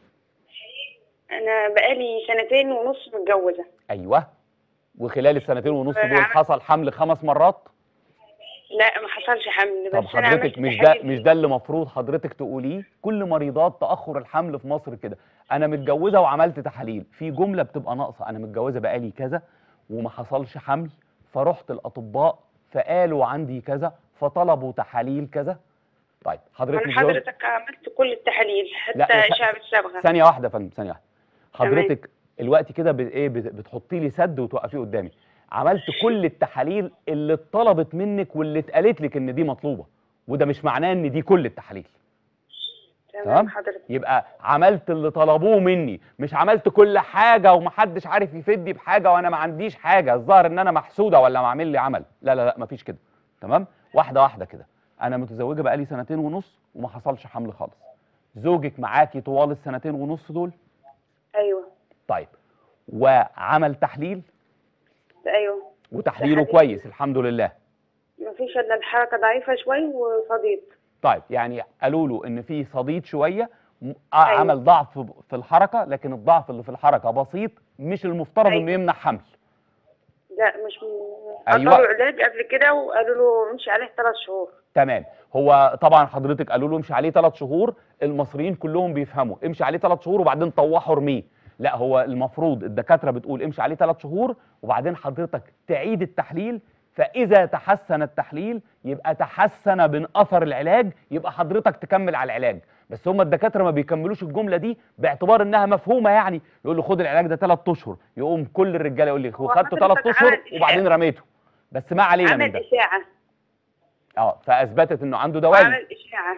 انا بقالي سنتين ونص متجوزه ايوه وخلال السنتين ونص دول عملت- حصل حمل خمس مرات لا ما حصلش حمل طب بس انا حضرتك عملت مش ده تحاليل. مش ده اللي مفروض حضرتك تقوليه كل مريضات تاخر الحمل في مصر كده انا متجوزه وعملت تحاليل في جمله بتبقى ناقصه انا متجوزه بقالي كذا وما حصلش حمل فرحت الاطباء فقالوا عندي كذا فطلبوا تحاليل كذا طيب حضرتك انا متجوزة- حضرتك عملت كل التحاليل لا، حتى س- اشعه الصبغه ثانيه واحده يا فندم ثانيه واحده تمام. حضرتك الوقت كده بت- ايه بت- بتحطي لي سد وتوقفيه قدامي عملت كل التحاليل اللي اتطلبت منك واللي اتقالت لك ان دي مطلوبه وده مش معناه ان دي كل التحاليل تمام تمام حضرتك يبقى عملت اللي طلبوه مني مش عملت كل حاجه ومحدش عارف يفيدني بحاجه وانا ما عنديش حاجه الظاهر ان انا محسوده ولا معمل لي عمل لا لا لا مفيش كده تمام واحده واحده كده انا متزوجه بقالي سنتين ونص وما حصلش حمل خالص زوجك معاكي طوال السنتين ونص دول ايوه طيب وعمل تحليل ايوه وتحليله تحاليل. كويس الحمد لله ما فيش الا الحركه ضعيفه شوي وصديد طيب يعني قالوا له ان في صديد شويه م- آه أيوة. عمل ضعف في الحركه لكن الضعف اللي في الحركه بسيط مش المفترض أيوة. انه يمنع حمل لا مش م... أيوة. عطوا علاج قبل كده وقالوا له امشي عليه ثلاث شهور تمام هو طبعا حضرتك قالوا له امشي عليه ثلاث شهور المصريين كلهم بيفهموا امشي عليه ثلاث شهور وبعدين طوحوا ارميه لا هو المفروض الدكاتره بتقول امشي عليه ثلاث شهور وبعدين حضرتك تعيد التحليل فاذا تحسن التحليل يبقى تحسن من اثر العلاج يبقى حضرتك تكمل على العلاج بس هم الدكاتره ما بيكملوش الجمله دي باعتبار انها مفهومه يعني يقول له خد العلاج ده ثلاث اشهر يقوم كل الرجاله يقول لي هو خدته ثلاث حضرتك اشهر عمل إشاعة. وبعدين رميته بس ما علينا من عمل ده اشاعه اه فاثبتت انه عنده دوالي عمل اشاعه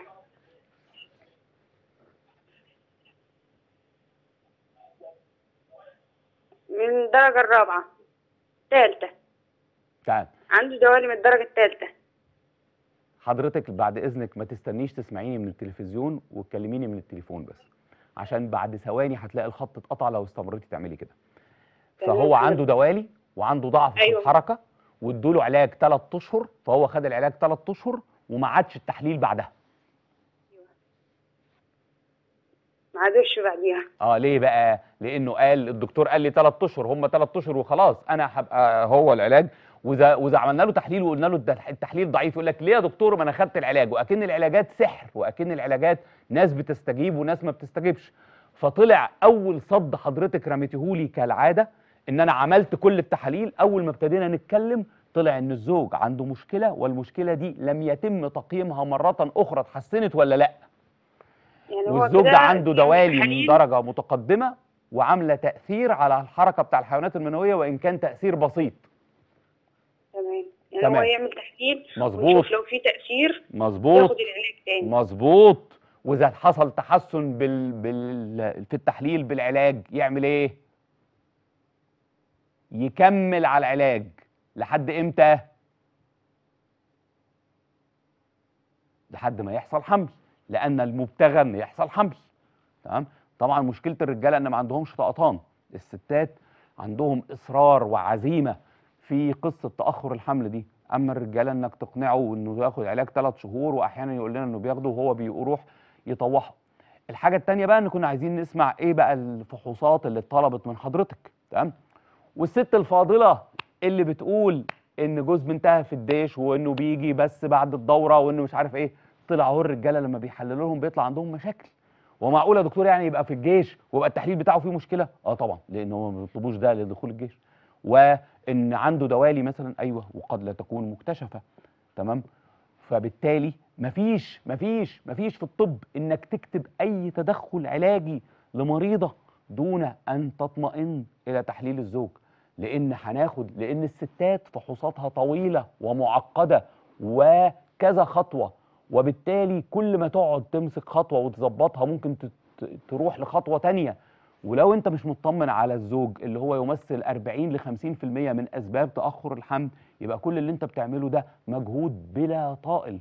من الدرجه الرابعه ثالثه تعال عنده دوالي من الدرجه الثالثه حضرتك بعد اذنك ما تستنيش تسمعيني من التلفزيون وتكلميني من التليفون بس عشان بعد ثواني هتلاقي الخط اتقطع لو استمريتي تعملي كده تمام فهو حضرتك. عنده دوالي وعنده ضعف في أيوة. الحركه وادوا له علاج ثلاث اشهر فهو خد العلاج ثلاث اشهر وما عادش التحليل بعدها ما عادش بعديها اه ليه بقى لانه قال الدكتور قال لي 3 اشهر هم 3 اشهر وخلاص انا هبقى هو العلاج واذا واذا عملنا له تحليل وقلنا له الد- التحليل ضعيف يقول لك ليه يا دكتور ما انا خدت العلاج واكن العلاجات سحر واكن العلاجات ناس بتستجيب وناس ما بتستجيبش فطلع اول صد حضرتك رميتهولي كالعاده ان انا عملت كل التحاليل اول ما ابتدينا نتكلم طلع ان الزوج عنده مشكله والمشكله دي لم يتم تقييمها مره اخرى اتحسنت ولا لا يعني هو والزوج كده ده عنده يعني دوالي من تحاليل- درجه متقدمه وعامله تاثير على الحركه بتاع الحيوانات المنويه وان كان تاثير بسيط تمام يعني تمام. هو يعمل تحليل مظبوط. ويشوف لو في تاثير مظبوط ياخد العلاج تاني مظبوط واذا حصل تحسن بال... بال... في التحليل بالعلاج يعمل ايه يكمل على العلاج لحد امتى لحد ما يحصل حمل لان المبتغى ان يحصل حمل تمام طبعا مشكله الرجاله ان ما عندهمش طقطان الستات عندهم اصرار وعزيمه في قصه تاخر الحمل دي اما الرجاله انك تقنعه انه ياخد علاج ثلاث شهور واحيانا يقول لنا انه بياخده وهو بيروح يطوحه الحاجه التانية بقى ان كنا عايزين نسمع ايه بقى الفحوصات اللي اتطلبت من حضرتك تمام والست الفاضله اللي بتقول ان جوز بنتها في الجيش وانه بيجي بس بعد الدوره وانه مش عارف ايه طلع هو الرجاله لما بيحللوا لهم بيطلع عندهم مشاكل ومعقوله يا دكتور يعني يبقى في الجيش ويبقى التحليل بتاعه فيه مشكله اه طبعا لان هو ما بيطلبوش ده لدخول الجيش وان عنده دوالي مثلا ايوه وقد لا تكون مكتشفه تمام فبالتالي مفيش مفيش مفيش في الطب انك تكتب اي تدخل علاجي لمريضه دون ان تطمئن الى تحليل الزوج لان هناخد لان الستات فحوصاتها طويله ومعقده وكذا خطوه وبالتالي كل ما تقعد تمسك خطوه وتظبطها ممكن تت- تروح لخطوه تانية ولو انت مش مطمن على الزوج اللي هو يمثل 40 ل 50% من اسباب تاخر الحمل يبقى كل اللي انت بتعمله ده مجهود بلا طائل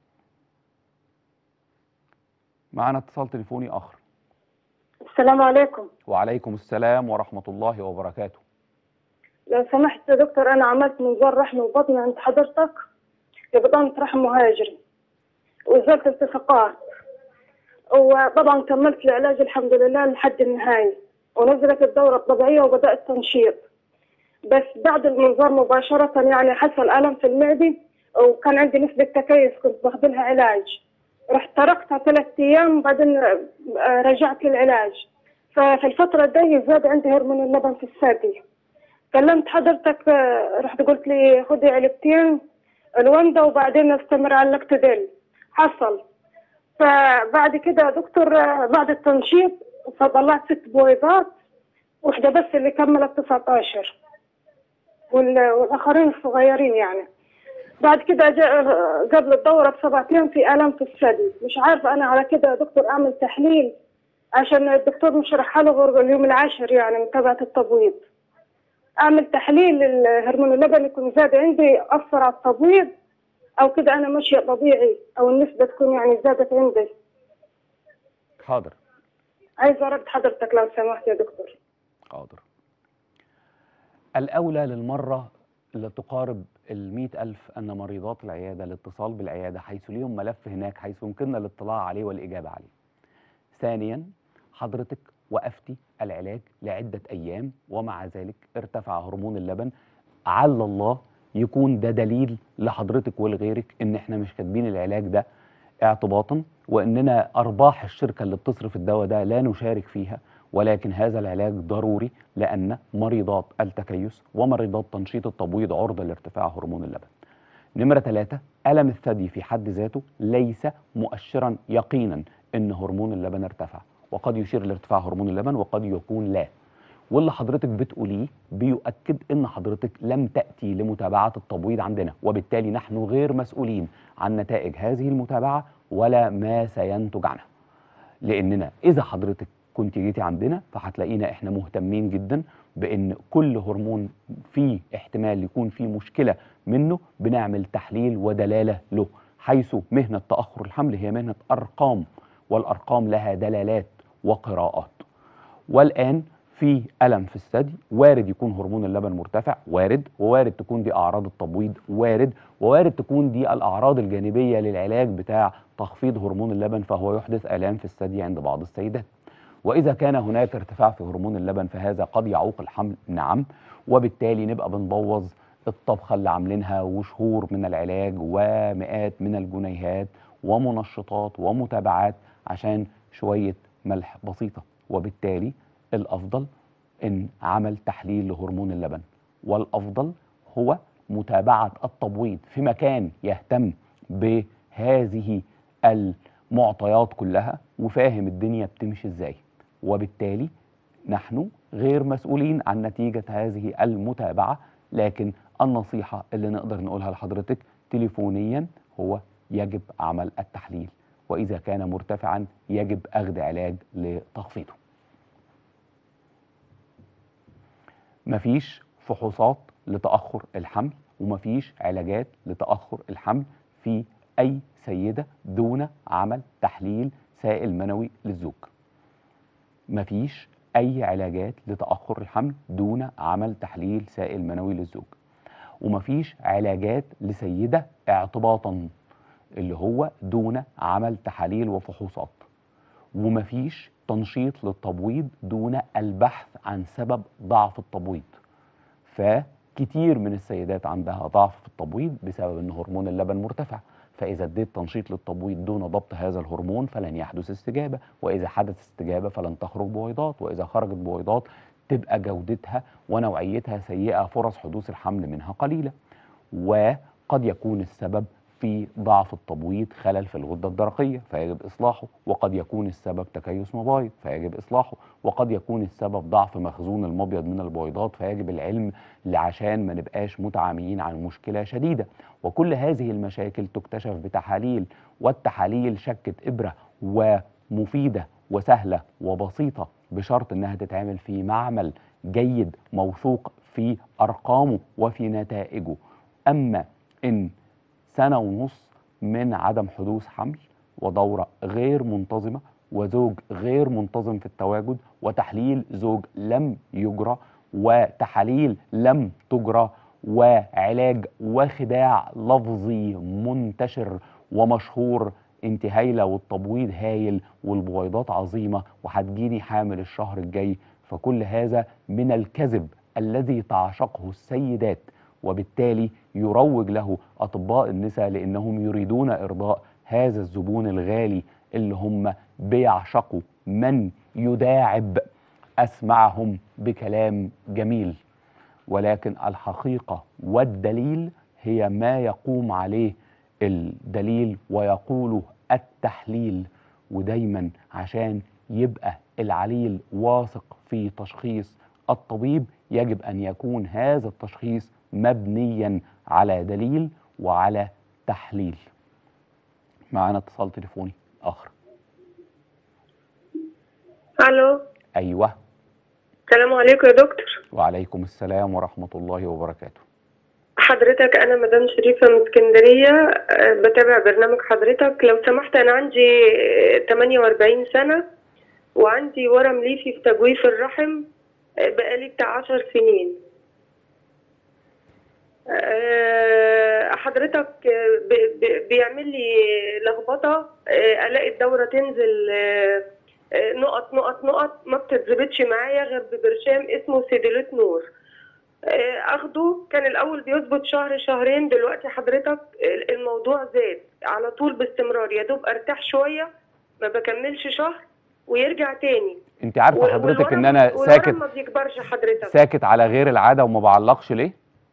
معنا اتصال تليفوني اخر السلام عليكم وعليكم السلام ورحمه الله وبركاته لو سمحت يا دكتور انا عملت منظار رحم وبطن عند حضرتك لبطانة رحم مهاجري وزارة التصاقات وطبعا كملت العلاج الحمد لله لحد النهاية ونزلت الدورة الطبيعية وبدأت تنشيط بس بعد المنظار مباشرة يعني حصل ألم في المعدة وكان عندي نسبة تكيس كنت باخذ لها علاج رحت تركتها ثلاث أيام بعدين آه، رجعت للعلاج ففي الفترة دي زاد عندي هرمون اللبن في الثدي كلمت حضرتك آه، رحت قلت لي خدي علبتين الوندا وبعدين استمر على اللاكتوديل حصل فبعد كده يا دكتور آه، بعد التنشيط فطلعت ست بويضات واحدة بس اللي كملت 19 وال- والآخرين الصغيرين يعني بعد كده جاء آه، قبل الدورة بسبعة أيام في ألم في الثدي مش عارفة أنا على كده يا دكتور أعمل تحليل عشان الدكتور مش راح له غير اليوم العاشر يعني متابعة التبويض اعمل تحليل الهرمون اللبن يكون زاد عندي اثر على التبويض او كده انا ماشيه طبيعي او النسبه تكون يعني زادت عندي حاضر عايزه ارد حضرتك لو سمحت يا دكتور حاضر الأولى للمرة اللي تقارب المئة ألف أن مريضات العيادة الاتصال بالعيادة حيث ليهم ملف هناك حيث يمكننا الاطلاع عليه والإجابة عليه ثانيا حضرتك وقفتي العلاج لعدة أيام ومع ذلك ارتفع هرمون اللبن عل الله يكون ده دليل لحضرتك ولغيرك ان احنا مش كاتبين العلاج ده اعتباطا واننا ارباح الشركه اللي بتصرف الدواء ده لا نشارك فيها ولكن هذا العلاج ضروري لان مريضات التكيس ومريضات تنشيط التبويض عرضه لارتفاع هرمون اللبن. نمره ثلاثة ألم الثدي في حد ذاته ليس مؤشرا يقينا ان هرمون اللبن ارتفع وقد يشير لارتفاع هرمون اللبن وقد يكون لا. واللي حضرتك بتقوليه بيؤكد ان حضرتك لم تاتي لمتابعه التبويض عندنا وبالتالي نحن غير مسؤولين عن نتائج هذه المتابعه ولا ما سينتج عنها لاننا اذا حضرتك كنت جيتي عندنا فهتلاقينا احنا مهتمين جدا بان كل هرمون فيه احتمال يكون فيه مشكله منه بنعمل تحليل ودلاله له حيث مهنه تاخر الحمل هي مهنه ارقام والارقام لها دلالات وقراءات والان في الم في الثدي وارد يكون هرمون اللبن مرتفع وارد ووارد تكون دي اعراض التبويض وارد ووارد تكون دي الاعراض الجانبيه للعلاج بتاع تخفيض هرمون اللبن فهو يحدث الام في الثدي عند بعض السيدات واذا كان هناك ارتفاع في هرمون اللبن فهذا قد يعوق الحمل نعم وبالتالي نبقى بنبوظ الطبخه اللي عاملينها وشهور من العلاج ومئات من الجنيهات ومنشطات ومتابعات عشان شويه ملح بسيطه وبالتالي الافضل ان عمل تحليل لهرمون اللبن والافضل هو متابعه التبويض في مكان يهتم بهذه المعطيات كلها وفاهم الدنيا بتمشي ازاي وبالتالي نحن غير مسؤولين عن نتيجه هذه المتابعه لكن النصيحه اللي نقدر نقولها لحضرتك تليفونيا هو يجب عمل التحليل واذا كان مرتفعا يجب اخذ علاج لتخفيضه مفيش فحوصات لتأخر الحمل ومفيش علاجات لتأخر الحمل في أي سيدة دون عمل تحليل سائل منوي للزوج مفيش أي علاجات لتأخر الحمل دون عمل تحليل سائل منوي للزوج ومفيش علاجات لسيدة اعتباطا اللي هو دون عمل تحاليل وفحوصات ومفيش تنشيط للتبويض دون البحث عن سبب ضعف التبويض فكتير من السيدات عندها ضعف في التبويض بسبب ان هرمون اللبن مرتفع فاذا اديت تنشيط للتبويض دون ضبط هذا الهرمون فلن يحدث استجابه واذا حدث استجابه فلن تخرج بويضات واذا خرجت بويضات تبقى جودتها ونوعيتها سيئه فرص حدوث الحمل منها قليله وقد يكون السبب في ضعف التبويض خلل في الغده الدرقيه فيجب اصلاحه وقد يكون السبب تكيس مبايض فيجب اصلاحه وقد يكون السبب ضعف مخزون المبيض من البويضات فيجب العلم عشان ما نبقاش متعاميين عن مشكله شديده وكل هذه المشاكل تكتشف بتحاليل والتحاليل شكه ابره ومفيده وسهله وبسيطه بشرط انها تتعمل في معمل جيد موثوق في ارقامه وفي نتائجه اما ان سنة ونص من عدم حدوث حمل ودورة غير منتظمة وزوج غير منتظم في التواجد وتحليل زوج لم يجرى وتحاليل لم تجرى وعلاج وخداع لفظي منتشر ومشهور انت هايله والتبويض هايل والبويضات عظيمه وهتجيني حامل الشهر الجاي فكل هذا من الكذب الذي تعشقه السيدات وبالتالي يروج له اطباء النساء لانهم يريدون ارضاء هذا الزبون الغالي اللي هم بيعشقوا من يداعب اسمعهم بكلام جميل ولكن الحقيقه والدليل هي ما يقوم عليه الدليل ويقوله التحليل ودايما عشان يبقى العليل واثق في تشخيص الطبيب يجب ان يكون هذا التشخيص مبنيا على دليل وعلى تحليل معانا اتصال تليفوني اخر الو ايوه السلام عليكم يا دكتور وعليكم السلام ورحمه الله وبركاته حضرتك انا مدام شريفه من اسكندريه أه، بتابع برنامج حضرتك لو سمحت انا عندي أه، 48 سنه وعندي ورم ليفي في تجويف الرحم أه، بقالي بتاع 10 سنين أه، حضرتك أه، ب- ب- بيعمل لي لخبطه أه، الاقي الدوره تنزل أه، أه، نقط نقط نقط ما بتتظبطش معايا غير ببرشام اسمه سيديلوت نور آه، اخده كان الاول بيظبط شهر شهرين دلوقتي حضرتك الموضوع زاد على طول باستمرار يا دوب ارتاح شويه ما بكملش شهر ويرجع تاني انت عارفه وال- حضرتك ان والورم- انا والورم ساكت ما بيكبرش حضرتك ساكت على غير العاده وما بعلقش ليه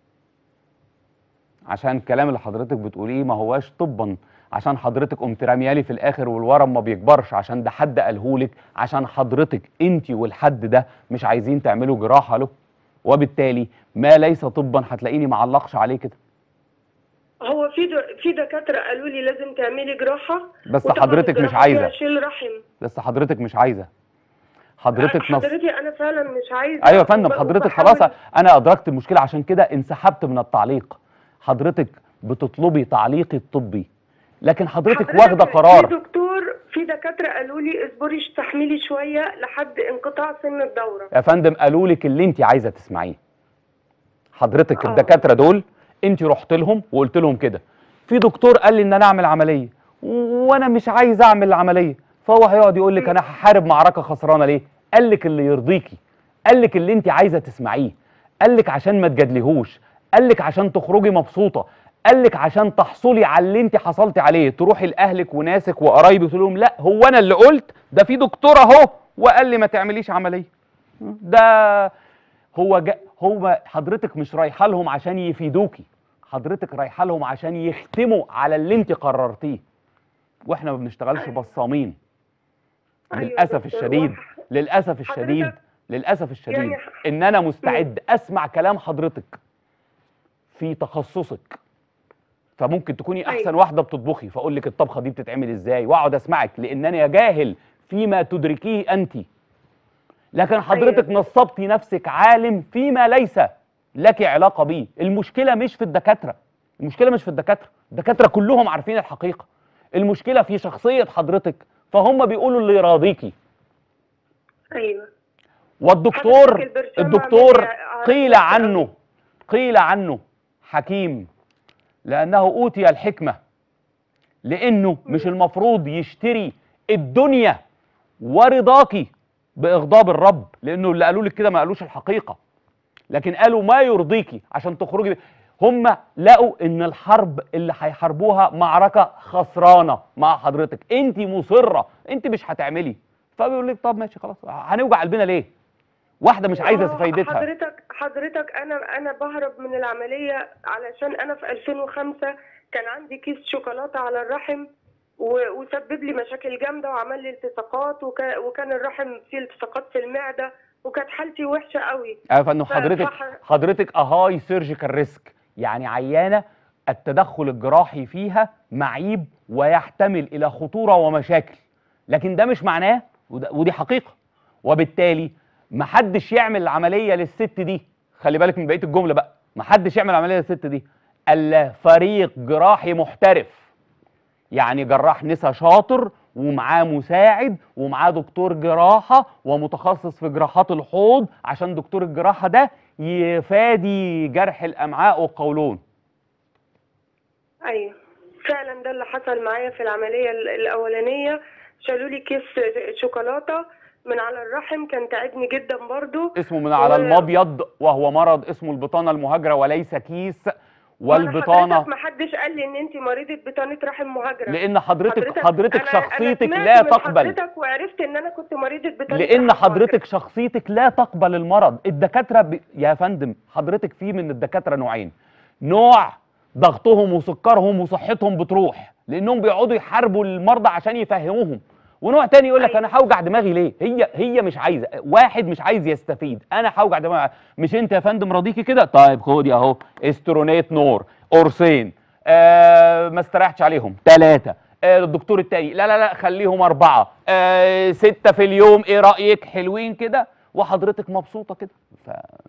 عشان الكلام اللي حضرتك بتقوليه ما هواش طبا عشان حضرتك قمت راميالي في الاخر والورم ما بيكبرش عشان ده حد قالهولك عشان حضرتك انت والحد ده مش عايزين تعملوا جراحه له وبالتالي ما ليس طبا هتلاقيني معلقش عليه كده هو في د- في دكاتره قالوا لي لازم تعملي جراحه بس وطبعاً حضرتك مش الجراحة عايزة. فيها شيل رحم بس حضرتك مش عايزه حضرتك نص حضرتك انا فعلا مش عايزه ايوه يا فندم وب- حضرتك وبحاول- خلاص انا ادركت المشكله عشان كده انسحبت من التعليق حضرتك بتطلبي تعليقي الطبي لكن حضرتك واخده في قرار دكتور في دكاتره قالوا لي اصبري استحملي شويه لحد انقطاع سن الدوره يا فندم قالوا لك اللي انت عايزه تسمعيه حضرتك آه. الدكاتره دول انت رحت لهم وقلت لهم كده في دكتور قال لي ان انا اعمل عمليه وانا مش عايز اعمل العمليه فهو هيقعد يقول لك انا هحارب معركه خسرانه ليه قال لك اللي يرضيكي قال لك اللي انت عايزه تسمعيه قال لك عشان ما تجادليهوش قال لك عشان تخرجي مبسوطه قال لك عشان تحصلي على اللي انت حصلتي عليه تروحي لاهلك وناسك وقرايبك تقول لهم لا هو انا اللي قلت ده في دكتور اهو وقال لي ما تعمليش عمليه ده هو جا هو حضرتك مش رايحه لهم عشان يفيدوكي حضرتك رايحه لهم عشان يختموا على اللي انت قررتيه واحنا ما بنشتغلش بصامين أيوة للاسف دكتور، الشديد واضح. للاسف الشديد حضرتك- للاسف الشديد يعني- ان انا مستعد اسمع كلام حضرتك في تخصصك فممكن تكوني احسن أيوة. واحده بتطبخي فاقول لك الطبخه دي بتتعمل ازاي واقعد اسمعك لان انا جاهل فيما تدركيه انت لكن حضرتك نصبتي نفسك عالم فيما ليس لك علاقه بيه المشكله مش في الدكاتره المشكله مش في الدكاتره الدكاتره كلهم عارفين الحقيقه المشكله في شخصيه حضرتك فهم بيقولوا اللي يراضيكي ايوه والدكتور حضرتك البرشام الدكتور عامل- قيل عارف عنه قيل عنه حكيم لأنه أوتي الحكمة لأنه مش المفروض يشتري الدنيا ورضاكي بإغضاب الرب لأنه اللي قالوا لك كده ما قالوش الحقيقة لكن قالوا ما يرضيكي عشان تخرجي هم لقوا ان الحرب اللي هيحاربوها معركه خسرانه مع حضرتك انت مصره انت مش هتعملي فبيقول لك طب ماشي خلاص هنوجع قلبنا ليه واحده مش عايزه آه، فايدتها حضرتك حضرتك انا انا بهرب من العمليه علشان انا في 2005 كان عندي كيس شوكولاته على الرحم و- وسبب لي مشاكل جامده وعمل لي التصاقات وكا- وكان الرحم فيه التصاقات في المعده وكانت حالتي وحشه قوي عارف انه ف- حضرتك فح- حضرتك اهاي سيرجيكال ريسك يعني عيانه التدخل الجراحي فيها معيب ويحتمل الى خطوره ومشاكل لكن ده مش معناه وده ودي حقيقه وبالتالي محدش يعمل العمليه للست دي خلي بالك من بقيه الجمله بقى محدش يعمل عمليه للست دي الا فريق جراحي محترف يعني جراح نسا شاطر ومعاه مساعد ومعاه دكتور جراحة ومتخصص في جراحات الحوض عشان دكتور الجراحة ده يفادي جرح الأمعاء والقولون ايوه فعلا ده اللي حصل معايا في العمليه ال- الاولانيه شالوا لي كيس شوكولاته من على الرحم كان تعبني جدا برضو اسمه من على و- المبيض وهو مرض اسمه البطانة المهاجرة وليس كيس والبطانة ما حدش قال لي ان انت مريضه بطانه رحم مهاجره لان حضرتك حضرتك أنا- أنا شخصيتك سمعت لا من تقبل حضرتك وعرفت ان انا كنت مريضه بطانه لان رحم حضرتك شخصيتك لا تقبل المرض الدكاتره ب... يا فندم حضرتك في من الدكاتره نوعين نوع ضغطهم وسكرهم وصحتهم بتروح لانهم بيقعدوا يحاربوا المرضى عشان يفهموهم ونوع تاني يقول لك أيوة. انا هوجع دماغي ليه هي هي مش عايزه واحد مش عايز يستفيد انا هوجع دماغي مش انت يا فندم راضيكي كده طيب خدي اهو استرونيت نور قرصين آه ما استريحتش عليهم ثلاثه آه الدكتور التاني لا لا لا خليهم اربعه آه سته في اليوم ايه رايك حلوين كده وحضرتك مبسوطه كده ف...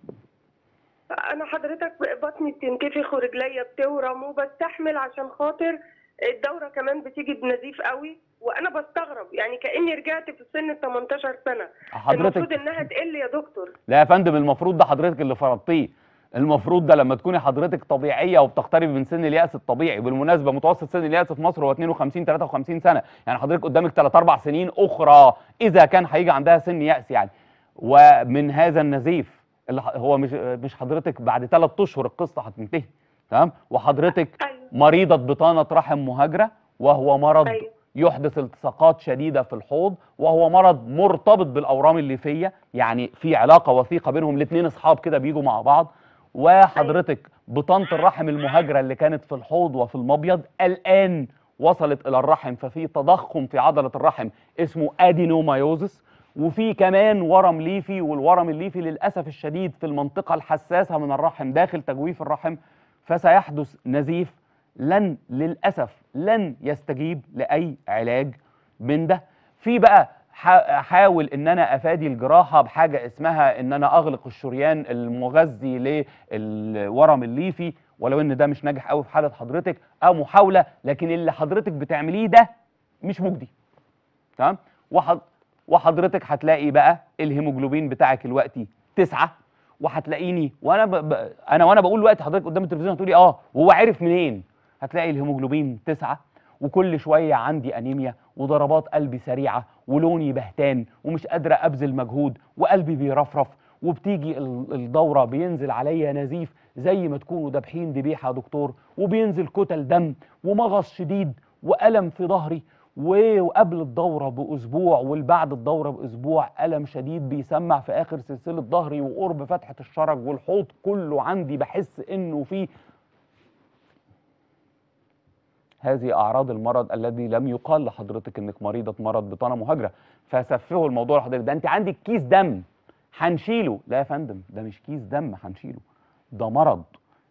انا حضرتك بطني بتنتفخ ورجليا بتورم وبستحمل عشان خاطر الدوره كمان بتيجي بنزيف قوي وانا بستغرب يعني كاني رجعت في سن ال 18 سنه حضرتك المفروض انها تقل يا دكتور لا يا فندم المفروض ده حضرتك اللي فرضتيه المفروض ده لما تكوني حضرتك طبيعيه وبتقتربي من سن الياس الطبيعي بالمناسبه متوسط سن الياس في مصر هو 52 53 سنه يعني حضرتك قدامك 3 4 سنين اخرى اذا كان هيجي عندها سن ياس يعني ومن هذا النزيف اللي ح- هو مش مش حضرتك بعد 3 اشهر القصه هتنتهي تمام وحضرتك ايوه مريضه بطانه رحم مهاجره وهو مرض أيوة. يحدث التصاقات شديده في الحوض وهو مرض مرتبط بالاورام الليفيه يعني في علاقه وثيقه بينهم الاثنين اصحاب كده بيجوا مع بعض وحضرتك بطانه الرحم المهاجره اللي كانت في الحوض وفي المبيض الان وصلت الى الرحم ففي تضخم في عضله الرحم اسمه ادينومايوزس وفي كمان ورم ليفي والورم الليفي للاسف الشديد في المنطقه الحساسه من الرحم داخل تجويف الرحم فسيحدث نزيف لن للاسف لن يستجيب لاي علاج من ده في بقى ح- احاول ان انا افادي الجراحه بحاجه اسمها ان انا اغلق الشريان المغذي للورم الليفي ولو ان ده مش ناجح قوي في حاله حضرتك او محاوله لكن اللي حضرتك بتعمليه ده مش مجدي تمام وحض... وحضرتك هتلاقي بقى الهيموجلوبين بتاعك دلوقتي تسعة وهتلاقيني وانا ب... ب... انا وانا بقول دلوقتي حضرتك قدام التلفزيون هتقولي اه وهو عارف منين هتلاقي الهيموجلوبين تسعة وكل شويه عندي انيميا وضربات قلبي سريعه ولوني بهتان ومش قادره ابذل مجهود وقلبي بيرفرف وبتيجي ال- الدوره بينزل عليا نزيف زي ما تكونوا دابحين ذبيحه يا دكتور وبينزل كتل دم ومغص شديد والم في ظهري و- وقبل الدوره باسبوع والبعد الدوره باسبوع الم شديد بيسمع في اخر سلسله ظهري وقرب فتحه الشرج والحوض كله عندي بحس انه في هذه اعراض المرض الذي لم يقال لحضرتك انك مريضه مرض بطانه مهاجره فسفهوا الموضوع لحضرتك ده انت عندك كيس دم هنشيله لا يا فندم ده مش كيس دم هنشيله ده مرض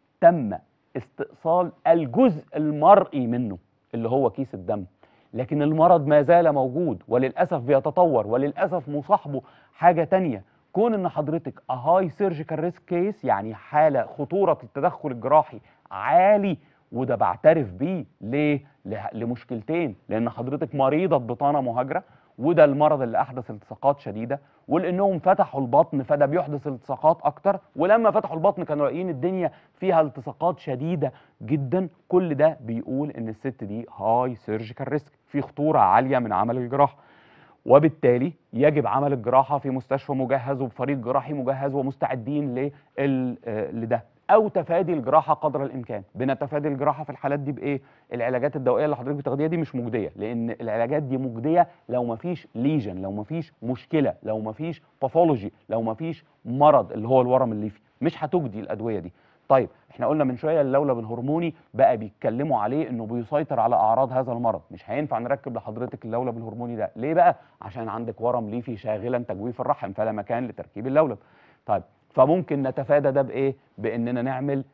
تم استئصال الجزء المرئي منه اللي هو كيس الدم لكن المرض ما زال موجود وللاسف بيتطور وللاسف مصاحبه حاجه تانية كون ان حضرتك هاي سيرجيكال ريسك كيس يعني حاله خطوره التدخل الجراحي عالي وده بعترف بيه ليه؟ له- لمشكلتين لان حضرتك مريضه بطانه مهاجره وده المرض اللي احدث التصاقات شديده ولانهم فتحوا البطن فده بيحدث التصاقات اكتر ولما فتحوا البطن كانوا لاقيين الدنيا فيها التصاقات شديده جدا كل ده بيقول ان الست دي هاي سيرجيكال ريسك في خطوره عاليه من عمل الجراحه وبالتالي يجب عمل الجراحه في مستشفى مجهز وبفريق جراحي مجهز ومستعدين لل- آه، لده او تفادي الجراحه قدر الامكان بنتفادي الجراحه في الحالات دي بايه العلاجات الدوائيه اللي حضرتك بتاخديها دي مش مجديه لان العلاجات دي مجديه لو ما فيش ليجن لو ما فيش مشكله لو ما فيش باثولوجي لو ما فيش مرض اللي هو الورم الليفي مش هتجدي الادويه دي طيب احنا قلنا من شويه اللولب الهرموني بقى بيتكلموا عليه انه بيسيطر على اعراض هذا المرض مش هينفع نركب لحضرتك اللولب الهرموني ده ليه بقى عشان عندك ورم ليفي شاغلا تجويف الرحم فلا مكان لتركيب اللولب طيب فممكن نتفادى ده بايه باننا نعمل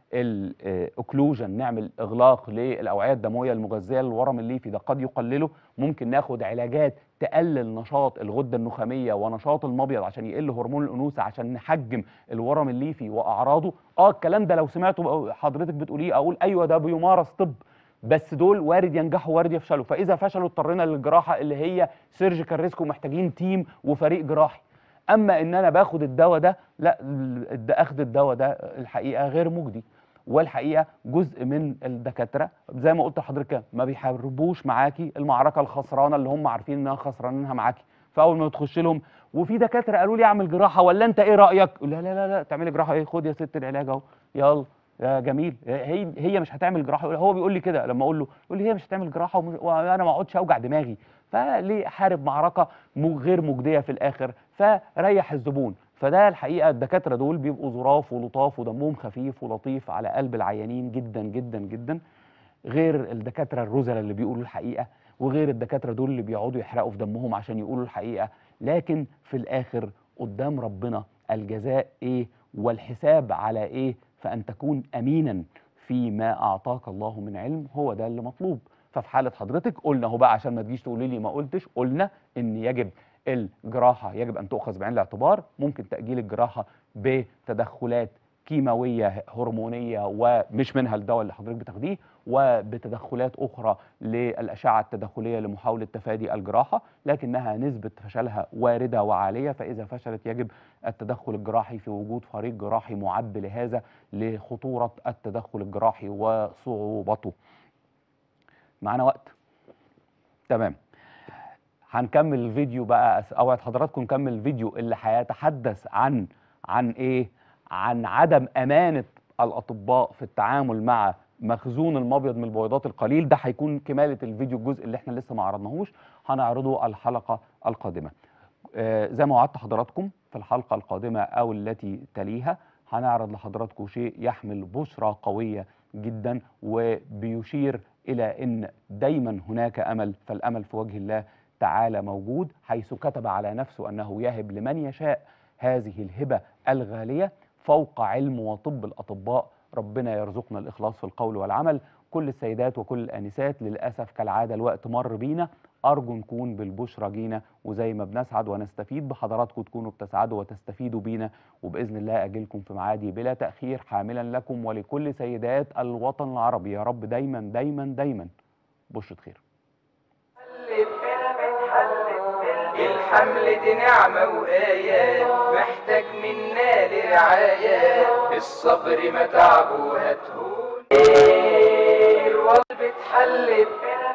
الاوكلوجن نعمل اغلاق للاوعيه الدمويه المغذيه للورم الليفي ده قد يقلله ممكن ناخد علاجات تقلل نشاط الغده النخاميه ونشاط المبيض عشان يقل هرمون الانوثه عشان نحجم الورم الليفي واعراضه اه الكلام ده لو سمعته بقى حضرتك بتقوليه اقول ايوه ده بيمارس طب بس دول وارد ينجحوا وارد يفشلوا فاذا فشلوا اضطرينا للجراحه اللي هي سيرجيكال ريسك ومحتاجين تيم وفريق جراحي اما ان انا باخد الدواء ده لا ال- ده اخد الدواء ده الحقيقه غير مجدي والحقيقه جزء من الدكاتره زي ما قلت لحضرتك كده، ما بيحاربوش معاكي المعركه الخسرانه اللي هم عارفين انها خسرانينها معاكي فاول ما تخش لهم وفي دكاتره قالوا لي اعمل جراحه ولا انت ايه رايك لا لا لا لا تعملي جراحه ايه خد يا ست العلاج اهو يلا يا جميل هي هي مش هتعمل جراحه هو بيقول لي كده لما اقول له يقول لي هي مش هتعمل جراحه ومش- وانا ما اقعدش اوجع دماغي فليه احارب معركه مو- غير مجديه في الاخر فريح الزبون فده الحقيقه الدكاتره دول بيبقوا ظراف ولطاف ودمهم خفيف ولطيف على قلب العيانين جدا جدا جدا غير الدكاتره الرذل اللي بيقولوا الحقيقه وغير الدكاتره دول اللي بيقعدوا يحرقوا في دمهم عشان يقولوا الحقيقه لكن في الاخر قدام ربنا الجزاء ايه والحساب على ايه فان تكون امينا فيما اعطاك الله من علم هو ده اللي مطلوب ففي حاله حضرتك قلنا اهو بقى عشان ما تجيش تقولي لي ما قلتش قلنا ان يجب الجراحه يجب ان تؤخذ بعين الاعتبار ممكن تاجيل الجراحه بتدخلات كيماويه هرمونيه ومش منها الدواء اللي حضرتك بتاخديه وبتدخلات اخرى للاشعه التدخليه لمحاوله تفادي الجراحه لكنها نسبه فشلها وارده وعاليه فاذا فشلت يجب التدخل الجراحي في وجود فريق جراحي معد لهذا لخطوره التدخل الجراحي وصعوبته. معانا وقت؟ تمام. هنكمل الفيديو بقى أس- اوعد حضراتكم نكمل الفيديو اللي هيتحدث عن عن ايه عن عدم امانه الاطباء في التعامل مع مخزون المبيض من البويضات القليل ده هيكون كماله الفيديو الجزء اللي احنا لسه ما عرضناهوش هنعرضه الحلقه القادمه آه، زي ما وعدت حضراتكم في الحلقه القادمه او التي تليها هنعرض لحضراتكم شيء يحمل بشرى قويه جدا وبيشير الى ان دايما هناك امل فالامل في وجه الله تعالى موجود حيث كتب على نفسه انه يهب لمن يشاء هذه الهبه الغاليه فوق علم وطب الاطباء ربنا يرزقنا الاخلاص في القول والعمل كل السيدات وكل الانسات للاسف كالعاده الوقت مر بينا ارجو نكون بالبشرى جينا وزي ما بنسعد ونستفيد بحضراتكم تكونوا بتسعدوا وتستفيدوا بينا وباذن الله اجلكم في معادي بلا تاخير حاملا لكم ولكل سيدات الوطن العربي يا رب دايما دايما دايما بشرة خير الحمل دي نعمة وآية محتاج منا لرعاية الصبر ما تعبه هتهون الوصل بتحلب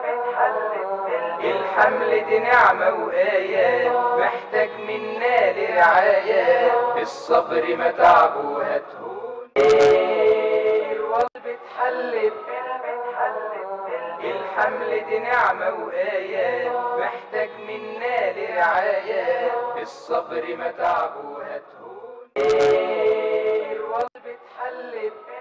الحمل دي نعمة وآية محتاج منا لرعاية الصبر ما تعبه هتهون الوصل بتحلب الحمل دي نعمة وآية محتاج منا لرعاية الصبر ما تعبه هتهون الوصل بتحلب